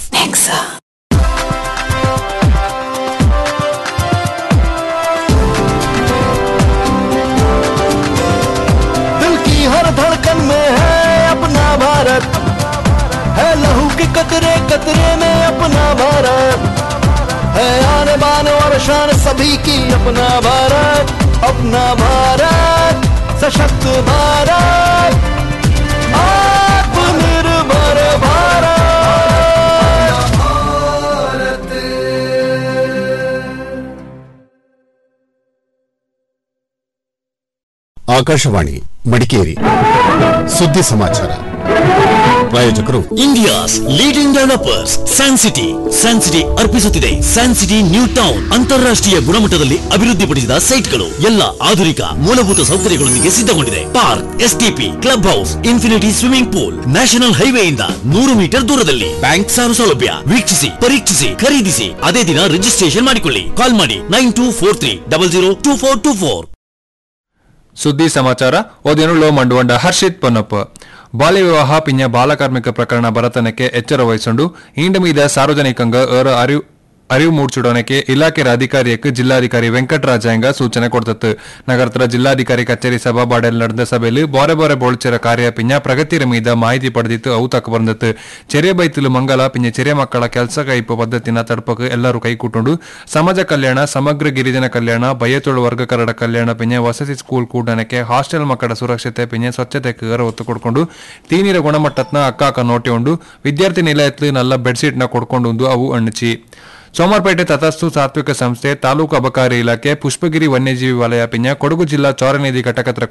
दिल की हर धड़कन में है अपना भारत है लहू के कतरे कतरे में अपना भारत है आने बान और शान सभी की अपना भारत अपना भारत सशक्त भारत आत्मनिर्भर भारत ಆಕಾಶವಾಣಿ ಮಡಿಕೇರಿ ಸುದ್ದಿ ಸಮಾಚಾರ ಪ್ರಾಯೋಜಕರು India's leading developers San city San city ಅರ್ಪಿಸುತ್ತಿದೆ ಸ್ಯಾನ್ ಸಿಟಿ ನ್ಯೂ ಟೌನ್ ಅಂತಾರಾಷ್ಟ್ರೀಯ ಗುಣಮಟ್ಟದಲ್ಲಿ ಅಭಿವೃದ್ಧಿಪಡಿಸಿದ ಸೈಟ್ಗಳು ಎಲ್ಲ ಆಧುನಿಕ ಮೂಲಭೂತ ಸೌಕರ್ಯಗಳೊಂದಿಗೆ ಸಿದ್ಧಗೊಂಡಿದೆ park STP club house infinity swimming pool national ಹೈವೇಯಿಂದ ನೂರು ಮೀಟರ್ ದೂರದಲ್ಲಿ ಬ್ಯಾಂಕ್ ಸಾಲ ಸೌಲಭ್ಯ ವೀಕ್ಷಿಸಿ ಪರೀಕ್ಷಿಸಿ ಖರೀದಿಸಿ ಅದೇ ದಿನ ರಿಜಿಸ್ಟ್ರೇಷನ್ ಮಾಡಿಕೊಳ್ಳಿ ಕಾಲ್ ಮಾಡಿ nine two four three double zero two four two four ಸುದ್ದಿ ಸಮಾಚಾರ ಓದೇನುಳ್ಳೋ ಮಂಡುವಂಡ ಹರ್ಷಿತ್ ಪೊನ್ನಪ್ಪ ಬಾಲ್ಯ ವಿವಾಹ ಪಿಂಜ ಬಾಲಕಾರ್ಮಿಕ ಪ್ರಕರಣ ಬರತನಕ್ಕೆ ಎಚ್ಚರ ವಹಿಸೊಂಡು ಇಂಡ ಮೀದ ಸಾರ್ವಜನಿಕಂಗ ಏರ ಅರಿವು ಅರಿವು ಮೂಡ್ಸಿಡೋನಕ್ಕೆ ಇಲಾಖೆ ಅಧಿಕಾರಿಯಕ್ಕೆ ಜಿಲ್ಲಾಧಿಕಾರಿ ವೆಂಕಟರಾಜಾಯಂಗ ಸೂಚನೆ ಕೊಡ್ತತ್ತು ನಗರದ ಜಿಲ್ಲಾಧಿಕಾರಿ ಕಚೇರಿ ಸಭಾಬಾಡಲ್ಲಿ ನಡೆದ ಸಭೆಯಲ್ಲಿ ಬೋರೆ ಬೋರೆ ಬೋಳ್ಚರ ಕಾರ್ಯ ಪಿಂಜ ಪ್ರಗತಿಯ ಮೀದ ಮಾಹಿತಿ ಪಡೆದಿತ್ತು ಅವು ತಕ್ಕ ಬಂದತ್ತು ಚೆರೆ ಬೈತಲು ಮಂಗಲ ಪಿಂಜ ಚೆರೆ ಮಕ್ಕಳ ಕೆಲಸ ಕೈಪು ಪದ್ಧತಿನ ತಡ್ಪಕ್ಕೆ ಎಲ್ಲರೂ ಕೈಕೂಟುಂಡು ಸಮಾಜ ಕಲ್ಯಾಣ ಸಮಗ್ರ ಗಿರಿಜನ ಕಲ್ಯಾಣ ಬಯತೊಳು ವರ್ಗ ಕರಡ ಕಲ್ಯಾಣ ಪಿಂಜ ವಸತಿ ಸ್ಕೂಲ್ ಕೂಡನಕ್ಕೆ ಹಾಸ್ಟೆಲ್ ಮಕ್ಕಳ ಸುರಕ್ಷತೆ ಪಿಂಜ ಸ್ವಚ್ಛತೆಗೆ ಒತ್ತು ಕೊಡ್ಕೊಂಡು ತೀನೀರ ಗುಣಮಟ್ಟತ್ನ ಅಕ್ಕಾಕ ನೋಟಿಕೊಂಡು ವಿದ್ಯಾರ್ಥಿ ನಿಲಯತ್ಲು ನಲ್ಲ ಬೆಡ್ಶೀಟ್ನ ಕೊಡ್ಕೊಂಡು ಅವು ಅಣ್ಣಚಿ ಸೋಮವಾರಪೇಟೆ ತಥಾಸ್ತು ಸಾತ್ವಿಕ ಸಂಸ್ಥೆ ತಾಲೂಕು ಅಬಕಾರಿ ಇಲಾಖೆ ಪುಷ್ಪಗಿರಿ ವನ್ಯಜೀವಿ ವಲಯ ಪಿಂಜ ಕೊಡಗು ಜಿಲ್ಲಾ ಚೌರನಿಧಿ ಘಟಕದ